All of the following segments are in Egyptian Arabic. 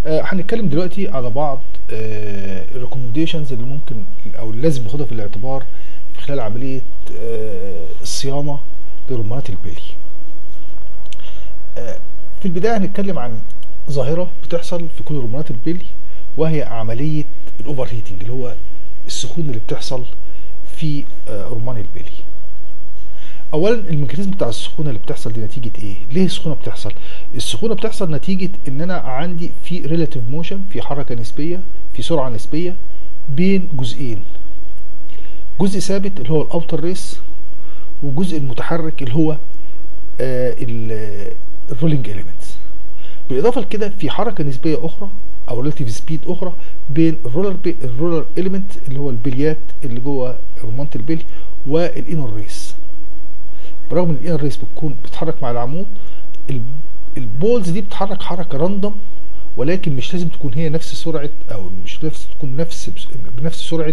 آه، هنتكلم دلوقتي على بعض الريكومنديشنز اللي ممكن او اللي لازم ناخدها في الاعتبار في خلال عمليه آه، الصيانه لرمانات البلي. آه، في البدايه هنتكلم عن ظاهره بتحصل في كل رمانات البلي وهي عمليه الاوفر هيتنج اللي هو السخون اللي بتحصل في آه، رمان البلي. اولا الميكانيزم بتاع السخونه اللي بتحصل دي نتيجه ايه ليه السخونه بتحصل السخونه بتحصل نتيجه ان انا عندي في ريلاتيف موشن في حركه نسبيه في سرعه نسبيه بين جزئين جزء ثابت اللي هو الاوتر ريس والجزء المتحرك اللي هو الرولينج اليمنتس بالاضافه لكده في حركه نسبيه اخرى او ريلاتيف سبيد اخرى بين الرولر بي الرولر اليمنت اللي هو البليات اللي جوه رمانه البلي والانر ريس برغم ان الانر ريس بتكون بتتحرك مع العمود ال- البولز دي بتتحرك حركه راندوم ولكن مش لازم تكون هي نفس سرعه او مش نفس تكون نفس بنفس سرعه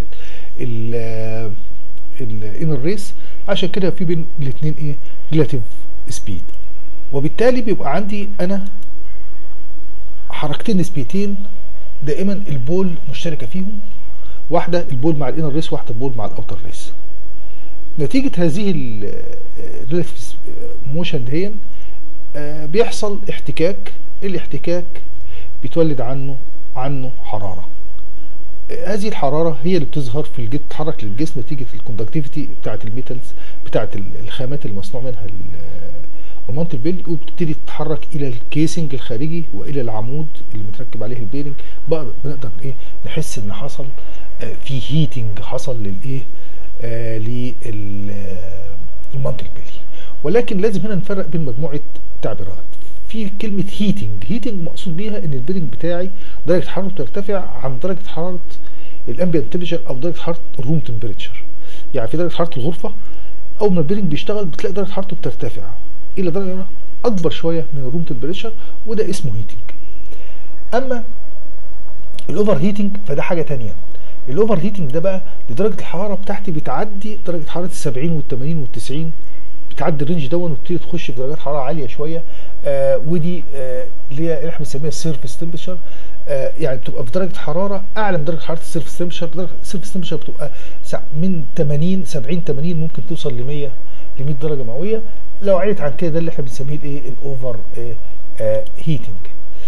الانر ريس عشان كده في بين الاثنين ايه ريلاتيف سبيد وبالتالي بيبقى عندي انا حركتين نسبيتين دائما البول مشتركه فيهم واحده البول مع الانر ريس واحده البول مع الاوتر ريس نتيجة هذه الريلاتيف موشن دهيا آه، بيحصل احتكاك الاحتكاك بيتولد عنه عنه حرارة آه، هذه الحرارة هي اللي بتظهر في الجسم تتحرك للجسم نتيجة الكوندكتيفيتي بتاعة الميتالز بتاعة ال- الخامات اللي مصنوع منها ال- رمانة البيل وبتبتدي تتحرك إلى الكيسنج الخارجي وإلى العمود اللي متركب عليه البيرنج بقدر بنقدر إيه نحس إن حصل آه، في هيتنج حصل للإيه آه للمنطق البلي ولكن لازم هنا نفرق بين مجموعه تعبيرات في كلمه هيتنج هيتنج مقصود بيها ان البيرنج بتاعي درجه حرارته ترتفع عن درجه حراره الامبيانت تمبريتشر او درجه حراره الروم تمبريتشر يعني في درجه حراره الغرفه اول ما البيرنج بيشتغل بتلاقي درجه حرارته بترتفع الى درجه اكبر شويه من الروم تمبريتشر وده اسمه هيتنج اما الاوفر هيتنج فده حاجه تانية الاوفر هيتنج ده بقى لدرجه الحراره بتاعتي بتعدي درجه حراره ال 70 وال 80 وال 90 بتعدي الرينج دون وبتبتدي تخش في درجات حراره عاليه شويه آه ودي آه اللي هي اللي احنا بنسميها السيرفيس تمبريتشر آه يعني بتبقى في درجه حراره اعلى من درجه حراره السيرفيس تمبريتشر درجه السيرفيس تمبريتشر بتبقى سع- من 80 70 80 ممكن توصل ل 100 ل 100 درجه مئويه لو عليت عن كده ده اللي احنا بنسميه الايه الاوفر آه آه هيتنج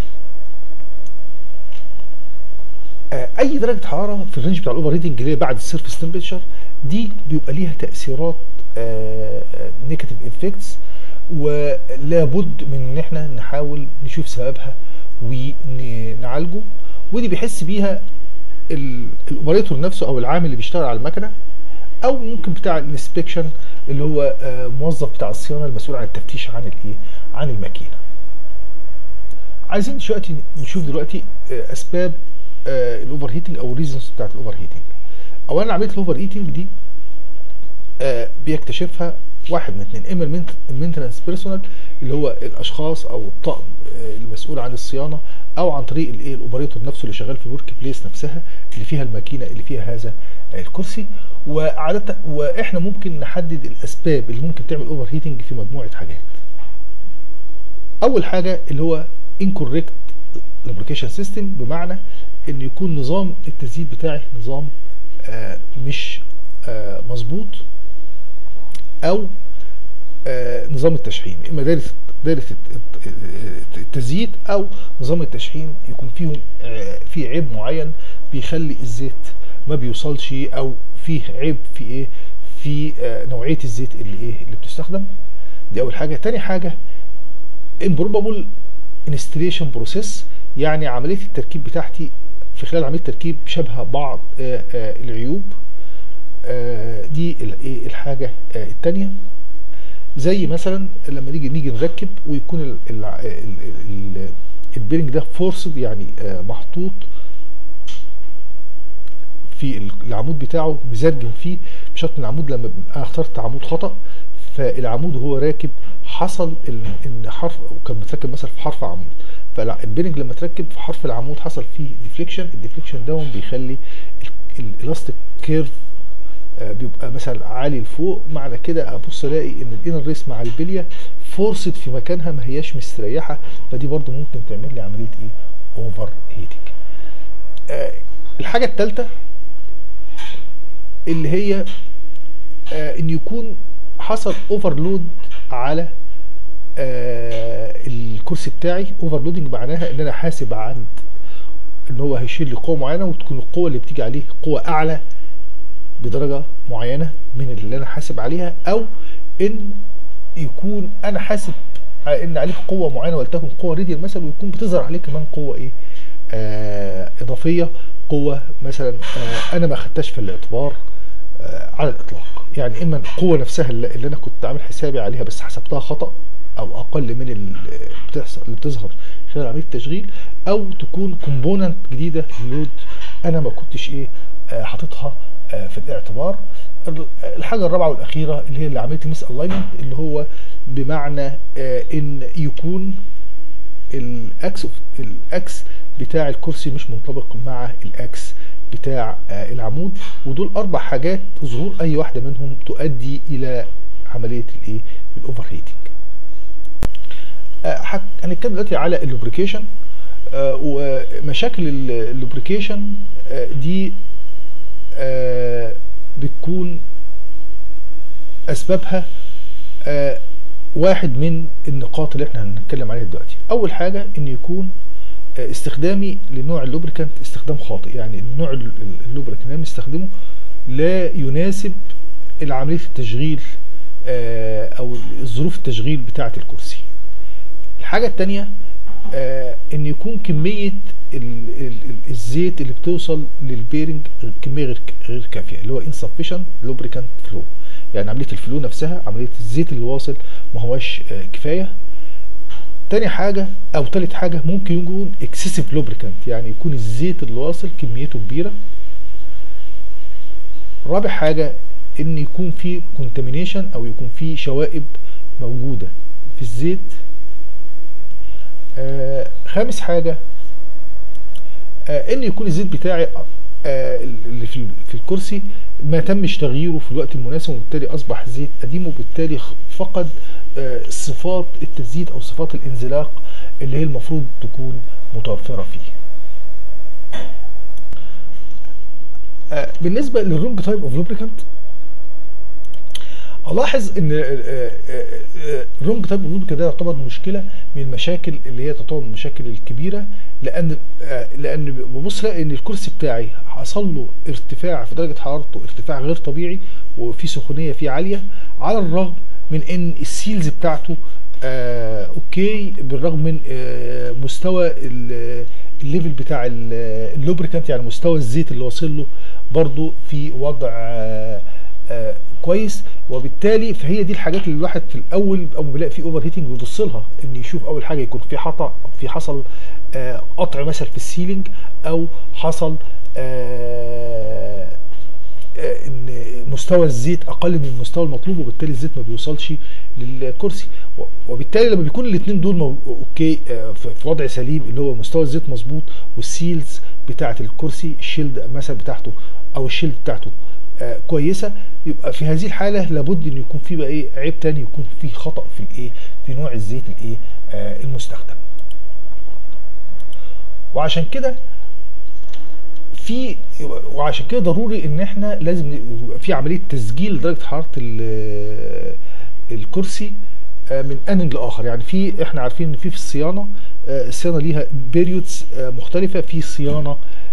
آه، اي درجه حراره في الرينج بتاع الاوفر هيتنج اللي هي بعد السيرفيس تمبريتشر دي بيبقى ليها تاثيرات نيجاتيف افكتس ولابد من ان احنا نحاول نشوف سببها ونعالجه ودي بيحس بيها ال- الاوبريتور نفسه او العامل اللي بيشتغل على المكنه او ممكن بتاع الانسبكشن اللي هو آه، موظف بتاع الصيانه المسؤول عن التفتيش عن الايه عن الماكينه عايزين دلوقتي نشوف دلوقتي آه، اسباب الاوفر هيتنج او الريزونز بتاعت الاوفر هيتنج اولا عمليه الاوفر هيتنج دي آه، بيكتشفها واحد من اثنين اما المينتنس بيرسونال اللي هو الاشخاص او الطاقم آه، المسؤول عن الصيانه او عن طريق الايه الاوبريتور نفسه اللي شغال في الورك بليس نفسها اللي فيها الماكينه اللي فيها هذا آه، الكرسي وعاده واحنا ممكن نحدد الاسباب اللي ممكن تعمل اوفر هيتنج في مجموعه حاجات اول حاجه اللي هو incorrect lubrication system بمعنى ان يكون نظام التزييت بتاعي نظام آه مش آه مظبوط او آه نظام التشحيم اما دايره دايره الت- الت- التزييت او نظام التشحيم يكون فيهم آه في عيب معين بيخلي الزيت ما بيوصلش او فيه عيب في ايه في آه نوعيه الزيت اللي ايه اللي بتستخدم دي اول حاجه تاني حاجه improbable installation process يعني عمليه التركيب بتاعتي في خلال عمليه التركيب شبه بعض آه، آه، العيوب آه، دي ال- إيه الحاجه آه، التانيه زي مثلا لما نيجي نيجي نركب ويكون ال- ال- ال- ال- البيرنج ده فورسد يعني آه، محطوط في ال- العمود بتاعه مزرجن فيه بشرط ان العمود لما ب- انا اخترت عمود خطا فالعمود وهو راكب حصل ال- ان حرف كان متركب مثلا في حرف عمود فالبيرنج لما تركب في حرف العمود حصل فيه ديفليكشن الديفليكشن ده بيخلي الالاستيك كيرف آه، بيبقى مثلا عالي لفوق معنى كده ابص الاقي ان الانر ريس مع البليه فورست في مكانها ما هياش مستريحه فدي برضو ممكن تعمل لي عمليه ايه اوفر هيتنج آه الحاجه الثالثه اللي هي آه ان يكون حصل اوفرلود على آه الكرسي بتاعي اوفرلودنج معناها ان انا حاسب عند ان هو هيشيل لي قوه معينه وتكون القوه اللي بتيجي عليه قوه اعلى بدرجه معينه من اللي انا حاسب عليها او ان يكون انا حاسب ان عليك قوه معينه ولتكن قوه راديال مثلا ويكون بتظهر عليك كمان قوه ايه آه اضافيه قوه مثلا آه انا ما خدتهاش في الاعتبار آه على الاطلاق يعني اما القوه نفسها اللي, اللي انا كنت عامل حسابي عليها بس حسبتها خطا او اقل من اللي بتحصل اللي بتظهر خلال عمليه التشغيل او تكون كومبوننت جديده لود انا ما كنتش ايه آه حاططها آه في الاعتبار الحاجه الرابعه والاخيره اللي هي اللي عمليه الميس الاينمنت اللي هو بمعنى آه ان يكون الاكس الاكس بتاع الكرسي مش منطبق مع الاكس بتاع آه العمود ودول اربع حاجات ظهور اي واحده منهم تؤدي الى عمليه الايه الاوفر هيتنج آه هنتكلم دلوقتي على اللوبريكيشن آه ومشاكل اللوبريكيشن آه دي آه بتكون اسبابها آه واحد من النقاط اللي احنا هنتكلم عليها دلوقتي اول حاجه ان يكون آه استخدامي لنوع اللوبريكانت استخدام خاطئ يعني النوع اللوبريكانت اللي انا بستخدمه لا يناسب عمليه التشغيل آه او ظروف التشغيل بتاعه الكرسي الحاجه الثانيه آه ان يكون كميه ال ال الزيت اللي بتوصل للبيرنج كميه غير غير كافيه اللي هو insufficient lubricant flow يعني عمليه الفلو نفسها عمليه الزيت اللي واصل ما هواش آه كفايه تاني حاجه او تالت حاجه ممكن يكون excessive lubricant يعني يكون الزيت اللي واصل كميته كبيره رابع حاجه ان يكون في contamination او يكون في شوائب موجوده في الزيت آه خامس حاجه آه ان يكون الزيت بتاعي آه اللي في في الكرسي ما تمش تغييره في الوقت المناسب وبالتالي اصبح زيت قديم وبالتالي فقد آه صفات التزييت او صفات الانزلاق اللي هي المفروض تكون متوفره فيه. آه بالنسبه للرونج تايب اوف لوبريكانت الاحظ ان الرونج تايب اوف ده يعتبر مشكله من المشاكل اللي هي تعتبر من المشاكل الكبيره لان لان ببص الاقي ان الكرسي بتاعي حصل له ارتفاع في درجه حرارته ارتفاع غير طبيعي وفي سخونيه فيه عاليه على الرغم من ان السيلز بتاعته آه اوكي بالرغم من آه مستوى الليفل بتاع اللوبريكانت يعني مستوى الزيت اللي واصل له برضه في وضع آه آه كويس وبالتالي فهي دي الحاجات اللي الواحد في الاول اول ما بيلاقي في اوفر هيتنج بيبص لها ان يشوف اول حاجه يكون في خطا في حصل آه قطع مثلا في السيلينج او حصل آه آه ان مستوى الزيت اقل من المستوى المطلوب وبالتالي الزيت ما بيوصلش للكرسي وبالتالي لما بيكون الاثنين دول مو... اوكي آه في وضع سليم اللي هو مستوى الزيت مظبوط والسيلز بتاعه الكرسي الشيلد مثلا بتاعته او الشيلد بتاعته آه كويسه يبقى في هذه الحاله لابد ان يكون في بقى ايه عيب تاني يكون في خطا في الايه في نوع الزيت الايه آه المستخدم وعشان كده في وعشان كده ضروري ان احنا لازم يبقى في عمليه تسجيل لدرجه حراره الكرسي من ان لاخر يعني في احنا عارفين ان في في الصيانه الصيانه ليها بيريودز مختلفه في صيانه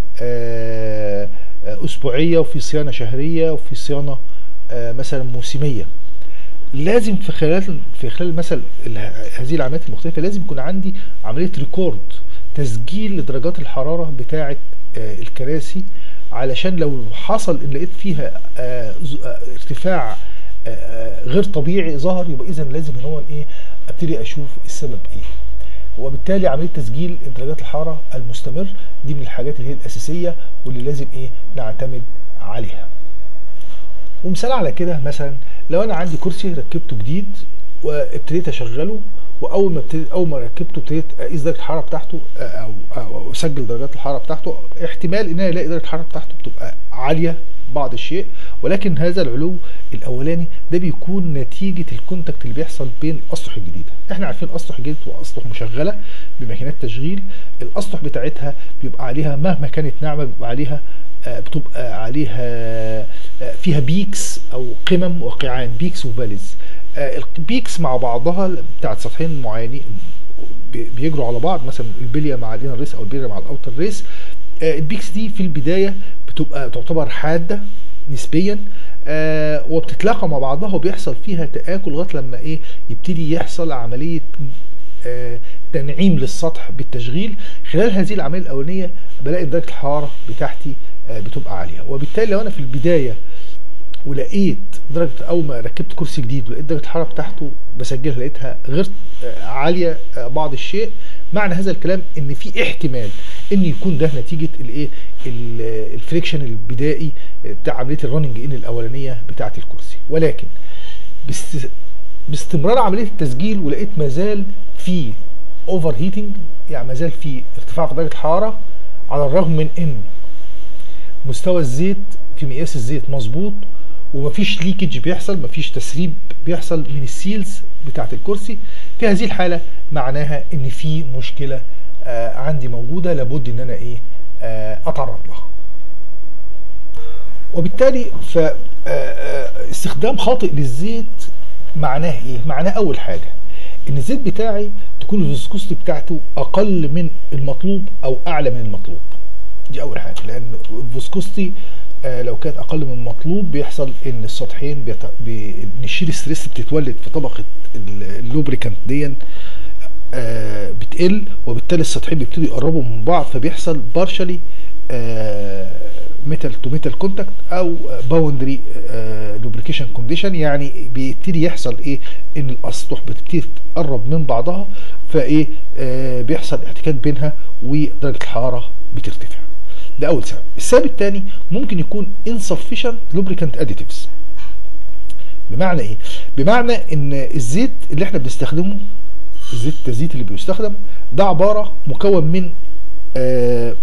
اسبوعيه وفي صيانه شهريه وفي صيانه مثلا موسميه لازم في خلال في خلال مثلا هذه العمليات المختلفه لازم يكون عندي عمليه ريكورد تسجيل لدرجات الحراره بتاعه الكراسي علشان لو حصل ان لقيت فيها ارتفاع غير طبيعي ظهر يبقى اذا لازم ان هو ايه ابتدي اشوف السبب ايه وبالتالي عمليه تسجيل درجات الحراره المستمر دي من الحاجات اللي هي الاساسيه واللي لازم ايه نعتمد عليها ومثال على كده مثلا لو انا عندي كرسي ركبته جديد وابتديت اشغله واول ما ابتديت اول ما ركبته ابتديت اقيس درجه الحراره بتاعته او او اسجل درجات الحراره بتاعته احتمال ان انا الاقي درجه الحراره بتاعته بتبقى عاليه بعض الشيء ولكن هذا العلو الاولاني ده بيكون نتيجه الكونتاكت اللي بيحصل بين الاسطح الجديده احنا عارفين الاسطح الجديده بتبقى اسطح مشغله بماكينات تشغيل الاسطح بتاعتها بيبقى عليها مهما كانت ناعمه بيبقى عليها آه، بتبقى عليها آه، فيها بيكس او قمم وقيعان بيكس وفاليز آه، البيكس مع بعضها بتاعت سطحين معينين بي- بيجروا على بعض مثلا البليه مع الانر ريس او البليه مع الاوتر ريس آه، البيكس دي في البدايه بتبقى تعتبر حاده نسبيا آه وبتتلاقى مع بعضها وبيحصل فيها تآكل لغايه لما ايه يبتدي يحصل عمليه آه تنعيم للسطح بالتشغيل خلال هذه العمليه الاولانيه بلاقي درجه الحراره بتاعتي آه بتبقى عاليه وبالتالي لو انا في البدايه ولقيت درجه اول ما ركبت كرسي جديد ولقيت درجه الحراره بتاعته بسجلها لقيتها غير آه، عاليه آه، بعض الشيء معنى هذا الكلام ان في احتمال ان يكون ده نتيجه الايه ال- الفريكشن البدائي بتاع عمليه الرننج ان الاولانيه بتاعه الكرسي ولكن باست- باستمرار عمليه التسجيل ولقيت مازال في اوفر هيتنج يعني مازال في ارتفاع في درجه الحراره على الرغم من ان مستوى الزيت في مقياس الزيت مظبوط ومفيش ليكج بيحصل مفيش تسريب بيحصل من السيلز بتاعت الكرسي في هذه الحاله معناها ان في مشكله آه عندي موجوده لابد ان انا ايه آه اتعرض لها وبالتالي ف آه، آه، استخدام خاطئ للزيت معناه ايه معناه اول حاجه ان الزيت بتاعي تكون الفيسكوستي بتاعته اقل من المطلوب او اعلى من المطلوب دي اول حاجه لان الفيسكوستي آه لو كانت اقل من المطلوب بيحصل ان السطحين بيت... بي... ان الشيل ستريس بتتولد في طبقه ال- اللوبريكانت دي آه بتقل وبالتالي السطحين بيبتدوا يقربوا من بعض فبيحصل بارشلي ميتال تو ميتال كونتاكت او باوندري لوبريكيشن كونديشن يعني بيبتدي يحصل ايه ان الاسطح بتبتدي تقرب من بعضها فايه آه بيحصل احتكاك بينها ودرجه الحراره بترتفع ده اول سبب السبب الثاني ممكن يكون insufficient lubricant additives بمعنى ايه بمعنى ان الزيت اللي احنا بنستخدمه الزيت التزييت اللي بيستخدم ده عباره مكون من آه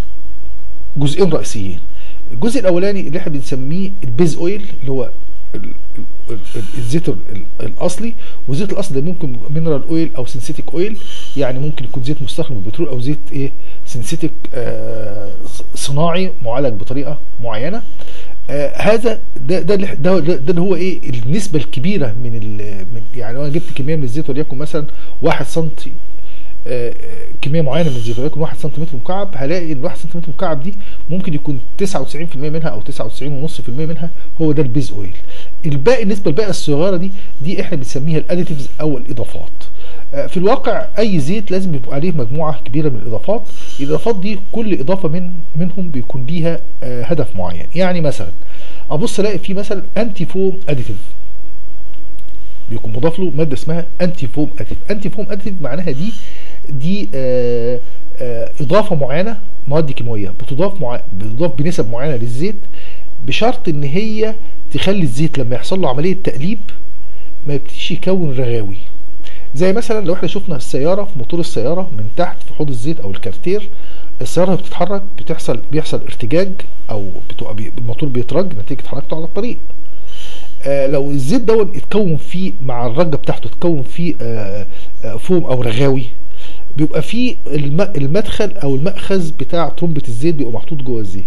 جزئين رئيسيين الجزء الاولاني اللي احنا بنسميه البيز اويل اللي هو ال- ال- ال- الزيت ال- ال- الاصلي والزيت الاصلي ده ممكن مينرال اويل او سينثيتيك اويل يعني ممكن يكون زيت مستخدم بالبترول او زيت ايه سينثيتيك آه صناعي معالج بطريقه معينه آه هذا ده ده اللي ده, ده, ده اللي هو ايه النسبه الكبيره من ال من يعني لو انا جبت كميه من الزيت وليكن مثلا 1 سم آه، كميه معينه من الزيت وليكن 1 سنتيمتر مكعب هلاقي ان 1 سنتيمتر مكعب دي ممكن يكون 99% منها او 99.5% منها هو ده البيز اويل الباقي النسبه الباقيه الصغيره دي دي احنا بنسميها الاديتيفز او الاضافات آه، في الواقع اي زيت لازم يبقى عليه مجموعه كبيره من الاضافات الاضافات دي كل اضافه من منهم بيكون ليها آه، هدف معين يعني مثلا ابص الاقي في مثلا انتي فوم اديتيف بيكون مضاف له ماده اسمها انتي فوم اديتيف انتي فوم اديتيف معناها دي دي آه آه اضافه معينه مواد كيماويه بتضاف مع... بتضاف بنسب معينه للزيت بشرط ان هي تخلي الزيت لما يحصل له عمليه تقليب ما يبتديش يكون رغاوي زي مثلا لو احنا شفنا السياره في موتور السياره من تحت في حوض الزيت او الكارتير السياره وهي بتتحرك بتحصل بيحصل ارتجاج او بتبقى بي... الموتور بيترج نتيجه حركته على الطريق آه لو الزيت دوت اتكون فيه مع الرجه بتاعته اتكون فيه آه آه فوم او رغاوي بيبقى فيه الم... المدخل او المأخذ بتاع ترمبة الزيت بيبقى محطوط جوه الزيت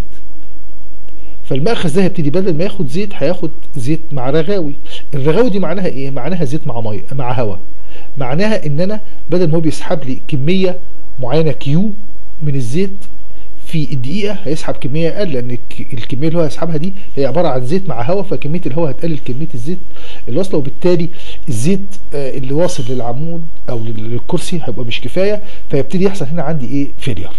فالمأخذ ده هيبتدي بدل ما ياخد زيت هياخد زيت مع رغاوي الرغاوي دي معناها ايه معناها زيت مع ميه مع هواء معناها ان انا بدل ما هو بيسحب لي كميه معينه كيو من الزيت في الدقيقه هيسحب كميه اقل لان الك- الكميه اللي هو هيسحبها دي هي عباره عن زيت مع هواء فكميه الهواء هتقلل كميه الزيت اللي واصله وبالتالي الزيت آه، اللي واصل للعمود او لل- للكرسي هيبقى مش كفايه فيبتدي يحصل هنا عندي ايه فيلير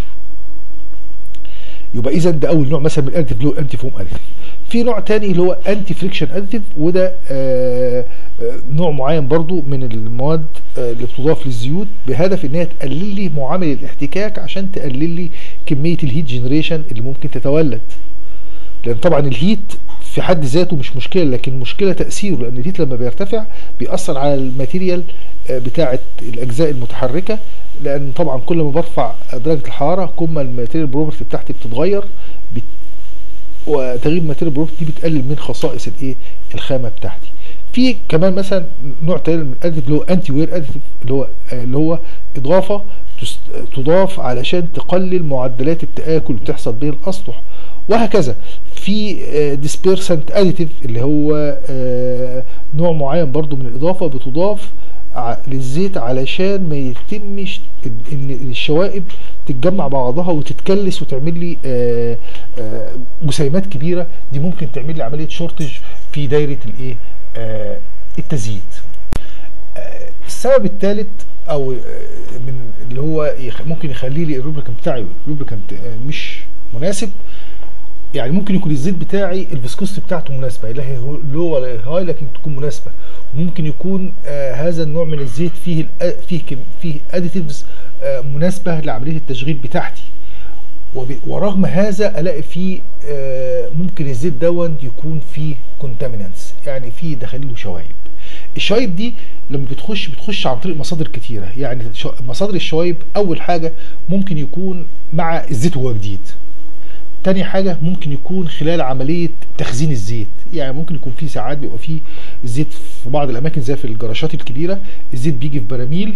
يبقى اذا ده اول نوع مثلا من الاديتيف اللي هو انتي فوم اديتيف في نوع تاني اللي هو انتي فريكشن اديتيف وده آه آه نوع معين برضو من المواد آه اللي بتضاف للزيوت بهدف ان هي تقلل لي معامل الاحتكاك عشان تقلل لي كميه الهيت جنريشن اللي ممكن تتولد لان طبعا الهيت في حد ذاته مش مشكله لكن مشكله تاثيره لان الهيت لما بيرتفع بيأثر على الماتيريال آه، بتاعه الاجزاء المتحركه لان طبعا كل ما برفع درجه الحراره كل ما الماتيريال بروبرتي بتاعتي بتتغير بت... وتغيير الماتيريال بروبرتي دي بتقلل من خصائص الايه الخامه بتاعتي في كمان مثلا نوع تاني من الاديتيف اللي هو انتي وير اديتيف اللي هو اللي هو اضافه تس- تضاف علشان تقلل معدلات التآكل اللي بتحصل بين الاسطح وهكذا في ديسبيرسنت اديتيف اللي هو آه، نوع معين برضو من الاضافه بتضاف ع- للزيت علشان ما يتمش إن- ان الشوائب تتجمع بعضها وتتكلس وتعمل لي آه، آه، جسيمات كبيره دي ممكن تعمل لي عمليه شورتج في دايره الايه آه، التزييت آه، السبب الثالث او آه، من اللي هو يخ- ممكن يخلي لي الروبريكانت بتاعي روبريكانت مش مناسب يعني ممكن يكون الزيت بتاعي الفيسكوستي بتاعته مناسبه لا هي لو ولا هاي لكن تكون مناسبه وممكن يكون آه هذا النوع من الزيت فيه الأ- فيه كم- فيه اديتيفز آه مناسبه لعمليه التشغيل بتاعتي وب- ورغم هذا الاقي فيه آه ممكن الزيت دون يكون فيه كونتامينانتس يعني فيه دخليله شوايب الشوايب دي لما بتخش بتخش عن طريق مصادر كتيره يعني شو- مصادر الشوايب اول حاجه ممكن يكون مع الزيت وهو جديد تاني حاجة ممكن يكون خلال عملية تخزين الزيت يعني ممكن يكون في ساعات بيبقى فيه الزيت في بعض الأماكن زي في الجراشات الكبيرة الزيت بيجي في براميل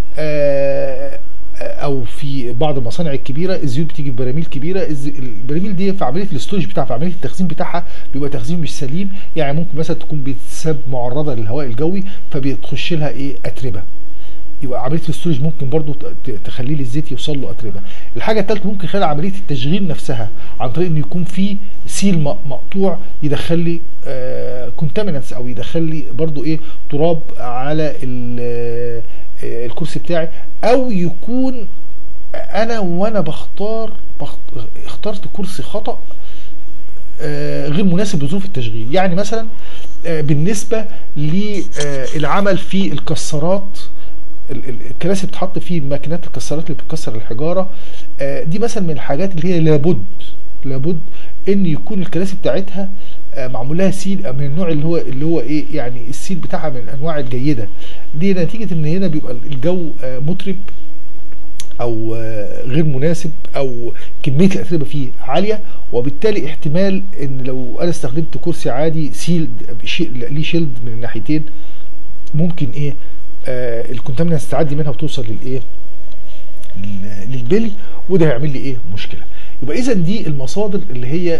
آه، او في بعض المصانع الكبيره الزيوت بتيجي في براميل كبيره الز- البراميل دي في عمليه الاستورج بتاعها في عمليه التخزين بتاعها بيبقى تخزين مش سليم يعني ممكن مثلا تكون بتساب معرضه للهواء الجوي فبتخش لها ايه اتربه يبقى عمليه الاستورج ممكن برضو ت- ت- تخلي لي الزيت يوصل له اتربه الحاجه الثالثه ممكن خلال عمليه التشغيل نفسها عن طريق ان يكون في سيل م- مقطوع يدخل لي كونتامينانتس او يدخل لي برضو ايه تراب على ال- آه، الكرسي بتاعي او يكون انا وانا بختار بخت... اخترت كرسي خطأ آه، غير مناسب لظروف التشغيل يعني مثلا آه، بالنسبة للعمل في الكسارات ال- ال- الكراسي بتحط فيه ماكينات الكسارات اللي بتكسر الحجارة آه، دي مثلا من الحاجات اللي هي لابد لابد ان يكون الكراسي بتاعتها آه، معمول لها سيل من النوع اللي هو اللي هو ايه يعني السيل بتاعها من الانواع الجيده دي نتيجه ان هنا بيبقى الجو آه، مطرب او آه، غير مناسب او كميه الاتربه فيه عاليه وبالتالي احتمال ان لو انا استخدمت كرسي عادي سيل ليه شيلد من الناحيتين ممكن ايه آه الكونتامينانس تعدي منها وتوصل للايه لل- للبلي وده هيعمل لي ايه مشكله يبقى اذا دي المصادر اللي هي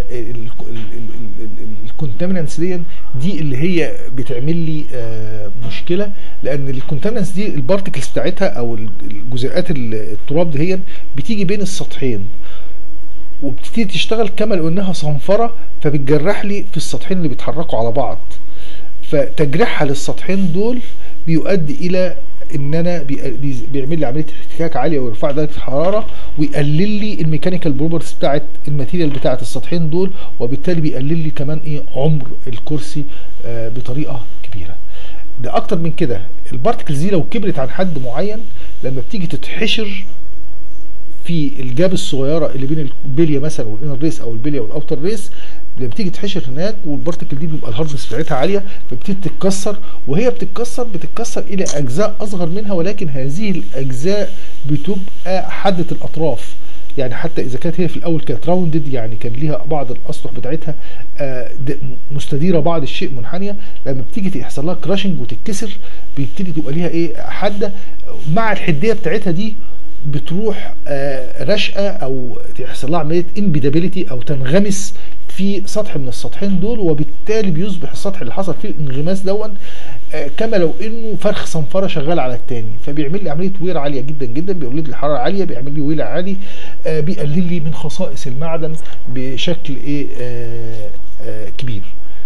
الكونتامينانس دي دي اللي هي بتعمل لي آه، مشكله لان الكونتامينانس دي البارتكلز بتاعتها او الجزيئات ال- التراب دي هي بتيجي بين السطحين وبتبتدي تشتغل كما لو انها صنفره فبتجرح لي في السطحين اللي بيتحركوا على بعض فتجريحها للسطحين دول بيؤدي الى ان انا بي- بي- بيعمل لي عمليه احتكاك عاليه ويرفع درجه الحراره ويقلل لي الميكانيكال بروبرتيز بتاعت الماتيريال بتاعت السطحين دول وبالتالي بيقلل لي كمان ايه عمر الكرسي آه بطريقه كبيره ده اكتر من كده البارتكلز دي لو كبرت عن حد معين لما بتيجي تتحشر في الجاب الصغيره اللي بين البليه مثلا والانر ريس او البليه والاوتر ريس لما بتيجي تحشر هناك والبارتكل دي بيبقى الهاردنس بتاعتها عاليه فبتبتدي تتكسر وهي بتتكسر بتتكسر الى اجزاء اصغر منها ولكن هذه الاجزاء بتبقى حاده الاطراف يعني حتى اذا كانت هي في الاول كانت راوندد يعني كان ليها بعض الاسطح بتاعتها آه، د- مستديره بعض الشيء منحنيه لما بتيجي يحصل لها كراشنج وتتكسر بيبتدي تبقى ليها ايه حاده مع الحديه بتاعتها دي بتروح آه، رشقه او يحصل لها عمليه امبيدابيليتي او تنغمس في سطح من السطحين دول وبالتالي بيصبح السطح اللي حصل فيه الانغماس دون آه، كما لو انه فرخ صنفره شغال على التاني فبيعمل لي عمليه وير عاليه جدا جدا بيولد لي حراره عاليه بيعمل لي ويل عالي آه، بيقلل لي من خصائص المعدن بشكل ايه آه، آه، كبير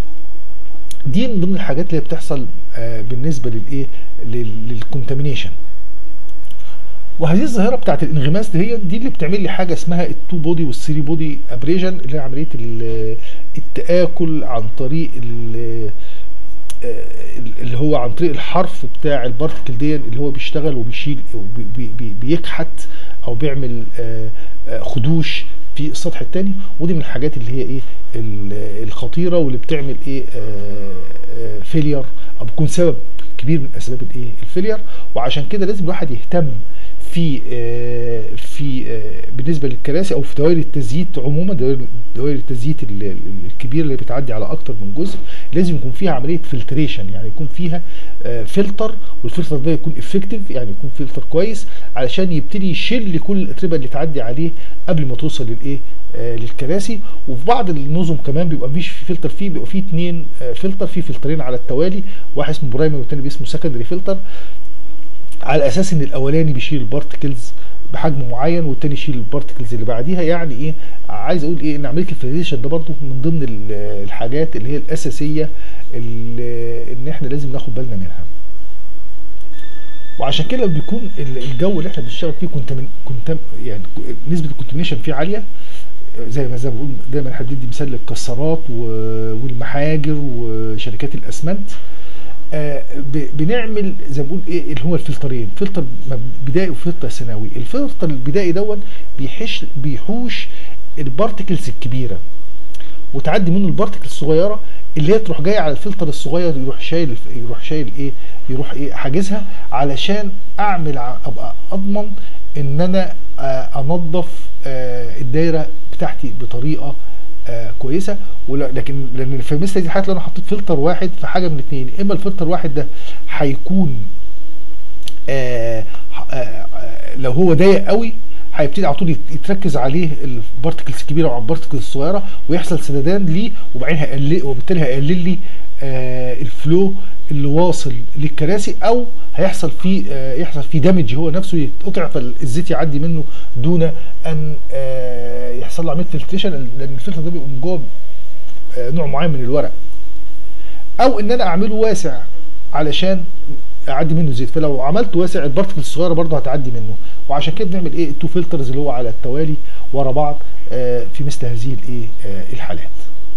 دي من ضمن الحاجات اللي هي بتحصل آه، بالنسبه للايه للكونتامينيشن وهذه الظاهره بتاعت الانغماس دي هي دي اللي بتعمل لي حاجه اسمها التو بودي والثري بودي ابريجن اللي هي عمليه ال- التاكل عن طريق ال- آه، اللي هو عن طريق الحرف بتاع البارتكل دي اللي هو بيشتغل وبيشيل وبي- بي- بيكحت او بيعمل آه، آه، خدوش في السطح الثاني ودي من الحاجات اللي هي ايه ال- الخطيره واللي بتعمل ايه فيلير او بتكون سبب كبير من اسباب الايه الفيلير وعشان كده لازم الواحد يهتم في آه، في آه، بالنسبه للكراسي او في دوائر التزييت عموما دوائر دوائر التزييت ال- ال- الكبيره اللي بتعدي على اكتر من جزء لازم يكون فيها عمليه فلتريشن يعني يكون فيها آه، فلتر والفلتر ده يكون افكتيف يعني يكون فلتر كويس علشان يبتدي يشيل كل الاتربه اللي تعدي عليه قبل ما توصل للايه آه، للكراسي وفي بعض النظم كمان بيبقى مفيش فلتر فيه بيبقى فيه اتنين آه، فلتر فيه فلترين على التوالي واحد اسمه برايمري والتاني اسمه سكندري فلتر على اساس ان الاولاني بيشيل البارتكلز بحجم معين والتاني يشيل البارتكلز اللي بعديها يعني ايه عايز اقول ايه ان عمليه الفلتريشن ده برضو من ضمن ال- الحاجات اللي هي الاساسيه اللي ان احنا لازم ناخد بالنا منها وعشان كده بيكون ال- الجو اللي احنا بنشتغل فيه كونتامين كونتام يعني نسبه الكونتامينيشن فيه عاليه زي ما زي ما بقول دايما هدي مثال للكسارات و- والمحاجر وشركات الاسمنت آه، ب- بنعمل زي ما بقول ايه اللي هو الفلترين فلتر مب- بدائي وفلتر ثانوي الفلتر البدائي دون بيحش بيحوش البارتكلز الكبيره وتعدي منه البارتكل الصغيره اللي هي تروح جايه على الفلتر الصغير يروح شايل يروح شايل ايه يروح ايه حاجزها علشان اعمل ع- ابقى اضمن ان انا آه، انظف آه، الدايره بتاعتي بطريقه آه كويسه ولا لكن لان في مثل هذه الحالات لو انا حطيت فلتر واحد في حاجه من اتنين اما الفلتر واحد ده هيكون آه آه آه لو هو ضيق قوي هيبتدي على طول يت- يتركز عليه البارتكلز الكبيره وعلى البارتكلز الصغيره ويحصل سدادان ليه وبعدين هيقلل وبالتالي هيقلل لي آه الفلو اللي واصل للكراسي او هيحصل فيه آه يحصل فيه دامج هو نفسه يتقطع فالزيت يعدي منه دون ان آه يحصل له عمليه فلتريشن لان الفلتر ده بيبقى من جوه آه نوع معين من الورق او ان انا اعمله واسع علشان اعدي منه زيت فلو عملت واسع البارتكل الصغيره برضه هتعدي منه وعشان كده بنعمل ايه التو فلترز اللي هو على التوالي ورا بعض آه في مثل هذه الايه آه الحالات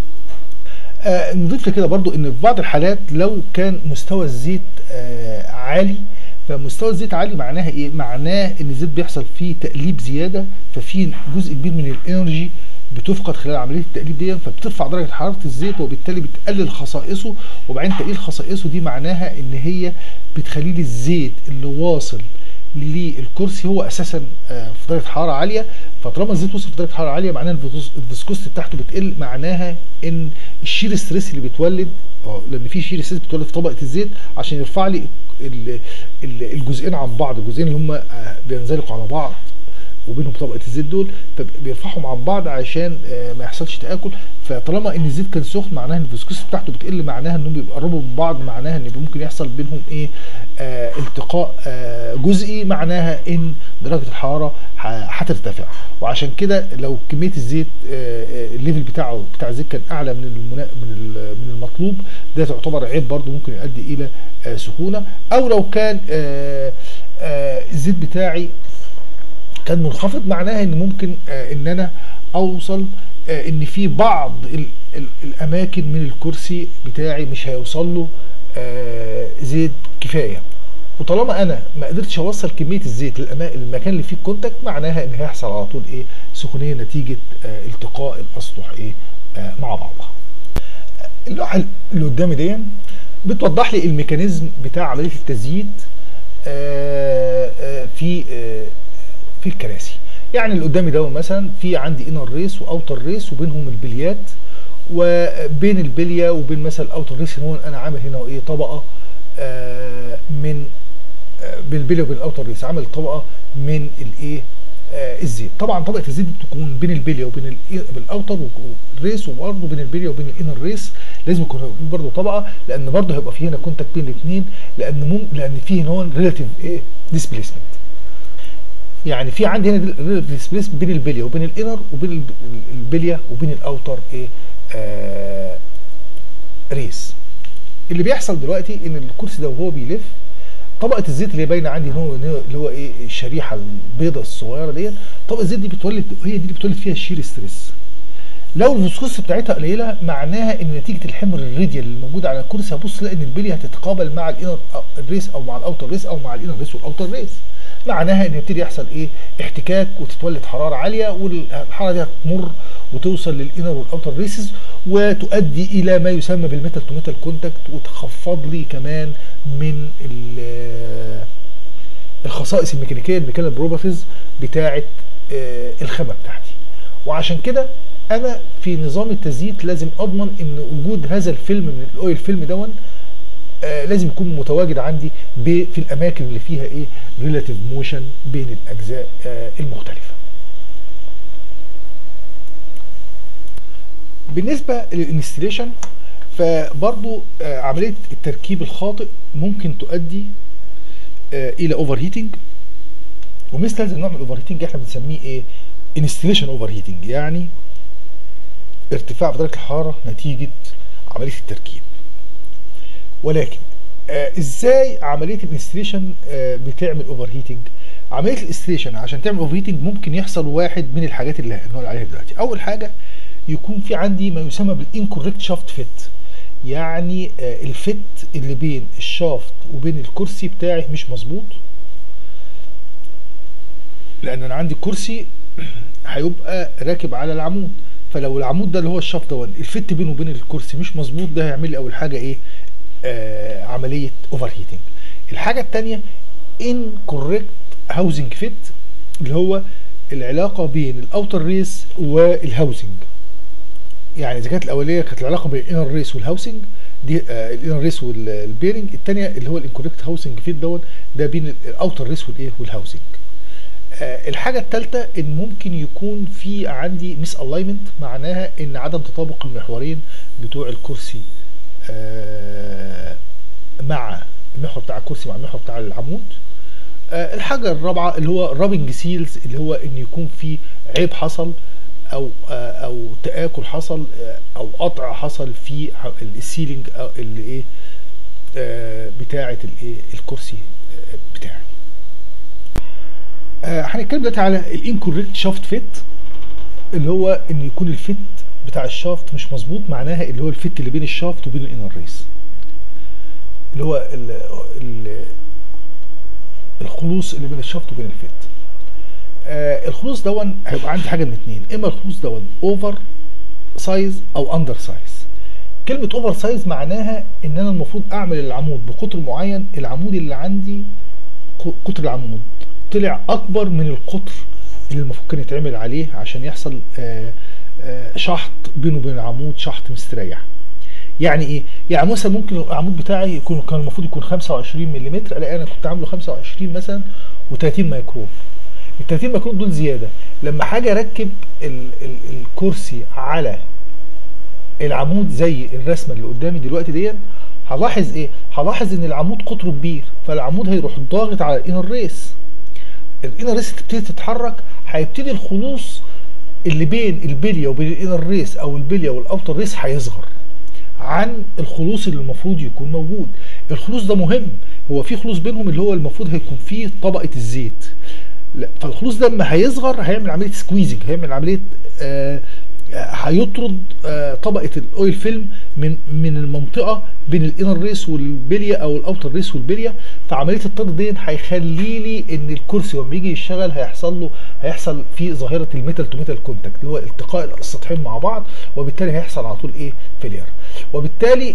آه نضيف لكده برضو ان في بعض الحالات لو كان مستوى الزيت آه عالي فمستوى الزيت عالي معناها ايه معناه ان الزيت بيحصل فيه تقليب زياده ففي جزء كبير من الانرجي بتفقد خلال عمليه التقليب دي فبترفع درجه حراره الزيت وبالتالي بتقلل خصائصه وبعدين تقليل خصائصه دي معناها ان هي بتخلي لي الزيت اللي واصل للكرسي هو اساسا آه، في درجه حراره عاليه فطالما الزيت وصل في درجه حراره عاليه معناها الفيسكوس- الفيسكوستي بتاعته بتقل معناها ان الشير ستريس اللي بيتولد اه لان في شير ستريس بيتولد في طبقه الزيت عشان يرفع لي ال- ال- الجزئين عن بعض الجزئين اللي هم آه، بينزلقوا على بعض وبينهم طبقه الزيت دول فبيرفعهم عن بعض عشان آه، ما يحصلش تاكل فطالما ان الزيت كان سخن معناها ان الفيسكوس بتاعته بتقل معناها انهم بيقربوا من بعض معناها ان ممكن يحصل بينهم ايه آه التقاء آه جزئي معناها ان درجه الحراره ه- هترتفع وعشان كده لو كميه الزيت آه آه، الليفل بتاعه بتاع الزيت كان اعلى من المنا... من ال- من المطلوب ده تعتبر عيب برضو ممكن يؤدي الى آه سخونه او لو كان آه آه الزيت بتاعي كان منخفض معناها ان ممكن آه ان انا اوصل آه ان في بعض ال ال الاماكن من الكرسي بتاعي مش هيوصل له آه زيت كفايه وطالما انا ما قدرتش اوصل كميه الزيت للأما- للمكان اللي فيه الكونتاكت معناها ان هيحصل على طول ايه سخونيه نتيجه آه التقاء الاسطح ايه آه مع بعضها اللوحه اللي قدامي دي بتوضح لي الميكانيزم بتاع عمليه التزييت آه، آه، في آه، في الكراسي يعني اللي قدامي ده مثلا في عندي انر ريس واوتر ريس وبينهم البليات وبين البليه وبين مثلا الاوتر ريس هو انا عامل هنا ايه طبقه آه، من آه، بين البليه وبين الاوتر ريس عامل طبقه من الايه آه، الزيت طبعا طبقه الزيت دي بتكون بين البليه وبين الإي- الاوتر والريس وبرضه بين البليه وبين الانر ريس لازم يكون برضه طبقه لان برضه هيبقى في هنا كونتاكت بين الاثنين لان مم لان في هنا هون ريلاتيف ايه ديسبيسمنت يعني في عندي هنا ريلاتيف ديسبيسمنت بين البليه وبين الانر وبين الب- البليه وبين الاوتر ايه آه ريس اللي بيحصل دلوقتي ان الكرسي ده وهو بيلف طبقه الزيت اللي باينه عندي ان هو اللي هو ايه الشريحه البيضاء الصغيره ديت طبقه الزيت دي بتولد هي دي اللي بتولد فيها الشير ستريس لو الفسكوس بتاعتها قليله معناها ان نتيجه الحمر الراديال اللي موجود على الكرسي هبص الاقي ان البليه هتتقابل مع الانر ريس او مع الاوتر ريس او مع الانر ريس والاوتر ريس معناها ان يبتدي يحصل ايه احتكاك وتتولد حراره عاليه والحراره دي هتمر وتوصل للانر والاوتر ريسز وتؤدي الى ما يسمى بالميتال تو ميتال كونتاكت وتخفض لي كمان من ال- الخصائص الميكانيكيه الميكانيكال بروبرتيز بتاعه آه الخامه بتاعتي وعشان كده انا في نظام التزييت لازم اضمن ان وجود هذا الفيلم من الاويل فيلم دون آه لازم يكون متواجد عندي في الاماكن اللي فيها ايه ريلاتيف موشن بين الاجزاء آه المختلفه بالنسبه للانستليشن فبرضو آه عمليه التركيب الخاطئ ممكن تؤدي آه الى اوفر هيتنج ومثل هذا النوع من الاوفر هيتنج احنا بنسميه ايه انستليشن اوفر هيتنج يعني ارتفاع في درجه الحراره نتيجه عمليه التركيب ولكن آه ازاي عمليه الانستليشن آه بتعمل اوفر هيتنج عمليه الانستليشن عشان تعمل اوفر هيتنج ممكن يحصل واحد من الحاجات اللي هنقول عليها دلوقتي اول حاجه يكون في عندي ما يسمى بالانكوريكت شافت فيت يعني آه الفت اللي بين الشافت وبين الكرسي بتاعي مش مظبوط لان انا عندي كرسي هيبقى راكب على العمود فلو العمود ده اللي هو الشافت ده الفت بينه وبين الكرسي مش مظبوط ده هيعمل لي اول حاجه ايه آه عمليه اوفر هيتنج الحاجه الثانيه ان كوريكت هاوزنج فيت اللي هو العلاقه بين الاوتر ريس والهاوزنج يعني اذا كانت الاوليه كانت العلاقه بين الانر ريس والهاوسنج دي آه الانر ريس والبيرنج الثانيه اللي هو الانكوريكت هاوسنج فيت دون ده بين الاوتر ريس والايه والهاوسنج آه الحاجه الثالثه ان ممكن يكون في عندي ميس الاينمنت معناها ان عدم تطابق المحورين بتوع الكرسي آه مع المحور بتاع الكرسي مع المحور بتاع العمود آه الحاجه الرابعه اللي هو رابنج سيلز اللي هو ان يكون في عيب حصل او او تاكل حصل او قطع حصل في السيلينج او اللي ايه بتاعه الايه الكرسي بتاعي هنتكلم دلوقتي على الانكوريكت شافت فيت اللي هو ان يكون الفيت بتاع الشافت مش مظبوط معناها اللي هو الفيت اللي بين الشافت وبين الانر ريس اللي هو ال ال الخلوص اللي بين الشافت وبين الفيت آه الخلوص دون هيبقى عندي حاجه من اتنين اما الخلوص دون اوفر سايز او اندر سايز كلمه اوفر سايز معناها ان انا المفروض اعمل العمود بقطر معين العمود اللي عندي قطر العمود طلع اكبر من القطر اللي المفروض كان يتعمل عليه عشان يحصل آه آه شحط بينه وبين العمود شحط مستريح يعني ايه يعني مثلا ممكن العمود بتاعي يكون كان المفروض يكون 25 ملم الاقي انا كنت عامله 25 مثلا و30 مايكرون ال 30 مايكرون دول زياده لما حاجه اركب ال ال الكرسي على العمود زي الرسمه اللي قدامي دلوقتي دي هلاحظ ايه هلاحظ ان العمود قطره كبير فالعمود هيروح ضاغط على الانر ريس الانر ريس تبتدي تتحرك هيبتدي الخلوص اللي بين البليه وبين الانر ريس او البليه والاوتر ريس هيصغر عن الخلوص اللي المفروض يكون موجود الخلوص ده مهم هو في خلوص بينهم اللي هو المفروض هيكون فيه طبقه الزيت لا فالخلوص ده لما هيصغر هيعمل عمليه سكويزنج هيعمل عمليه آه هيطرد آه طبقه الاويل فيلم من من المنطقه بين الانر ريس والبليه او الاوتر ريس والبليه فعمليه الطرد دي هيخلي لي ان الكرسي لما يجي يشتغل هيحصل له هيحصل فيه ظاهره الميتال تو ميتال كونتاكت اللي هو التقاء السطحين مع بعض وبالتالي هيحصل على طول ايه فيلير وبالتالي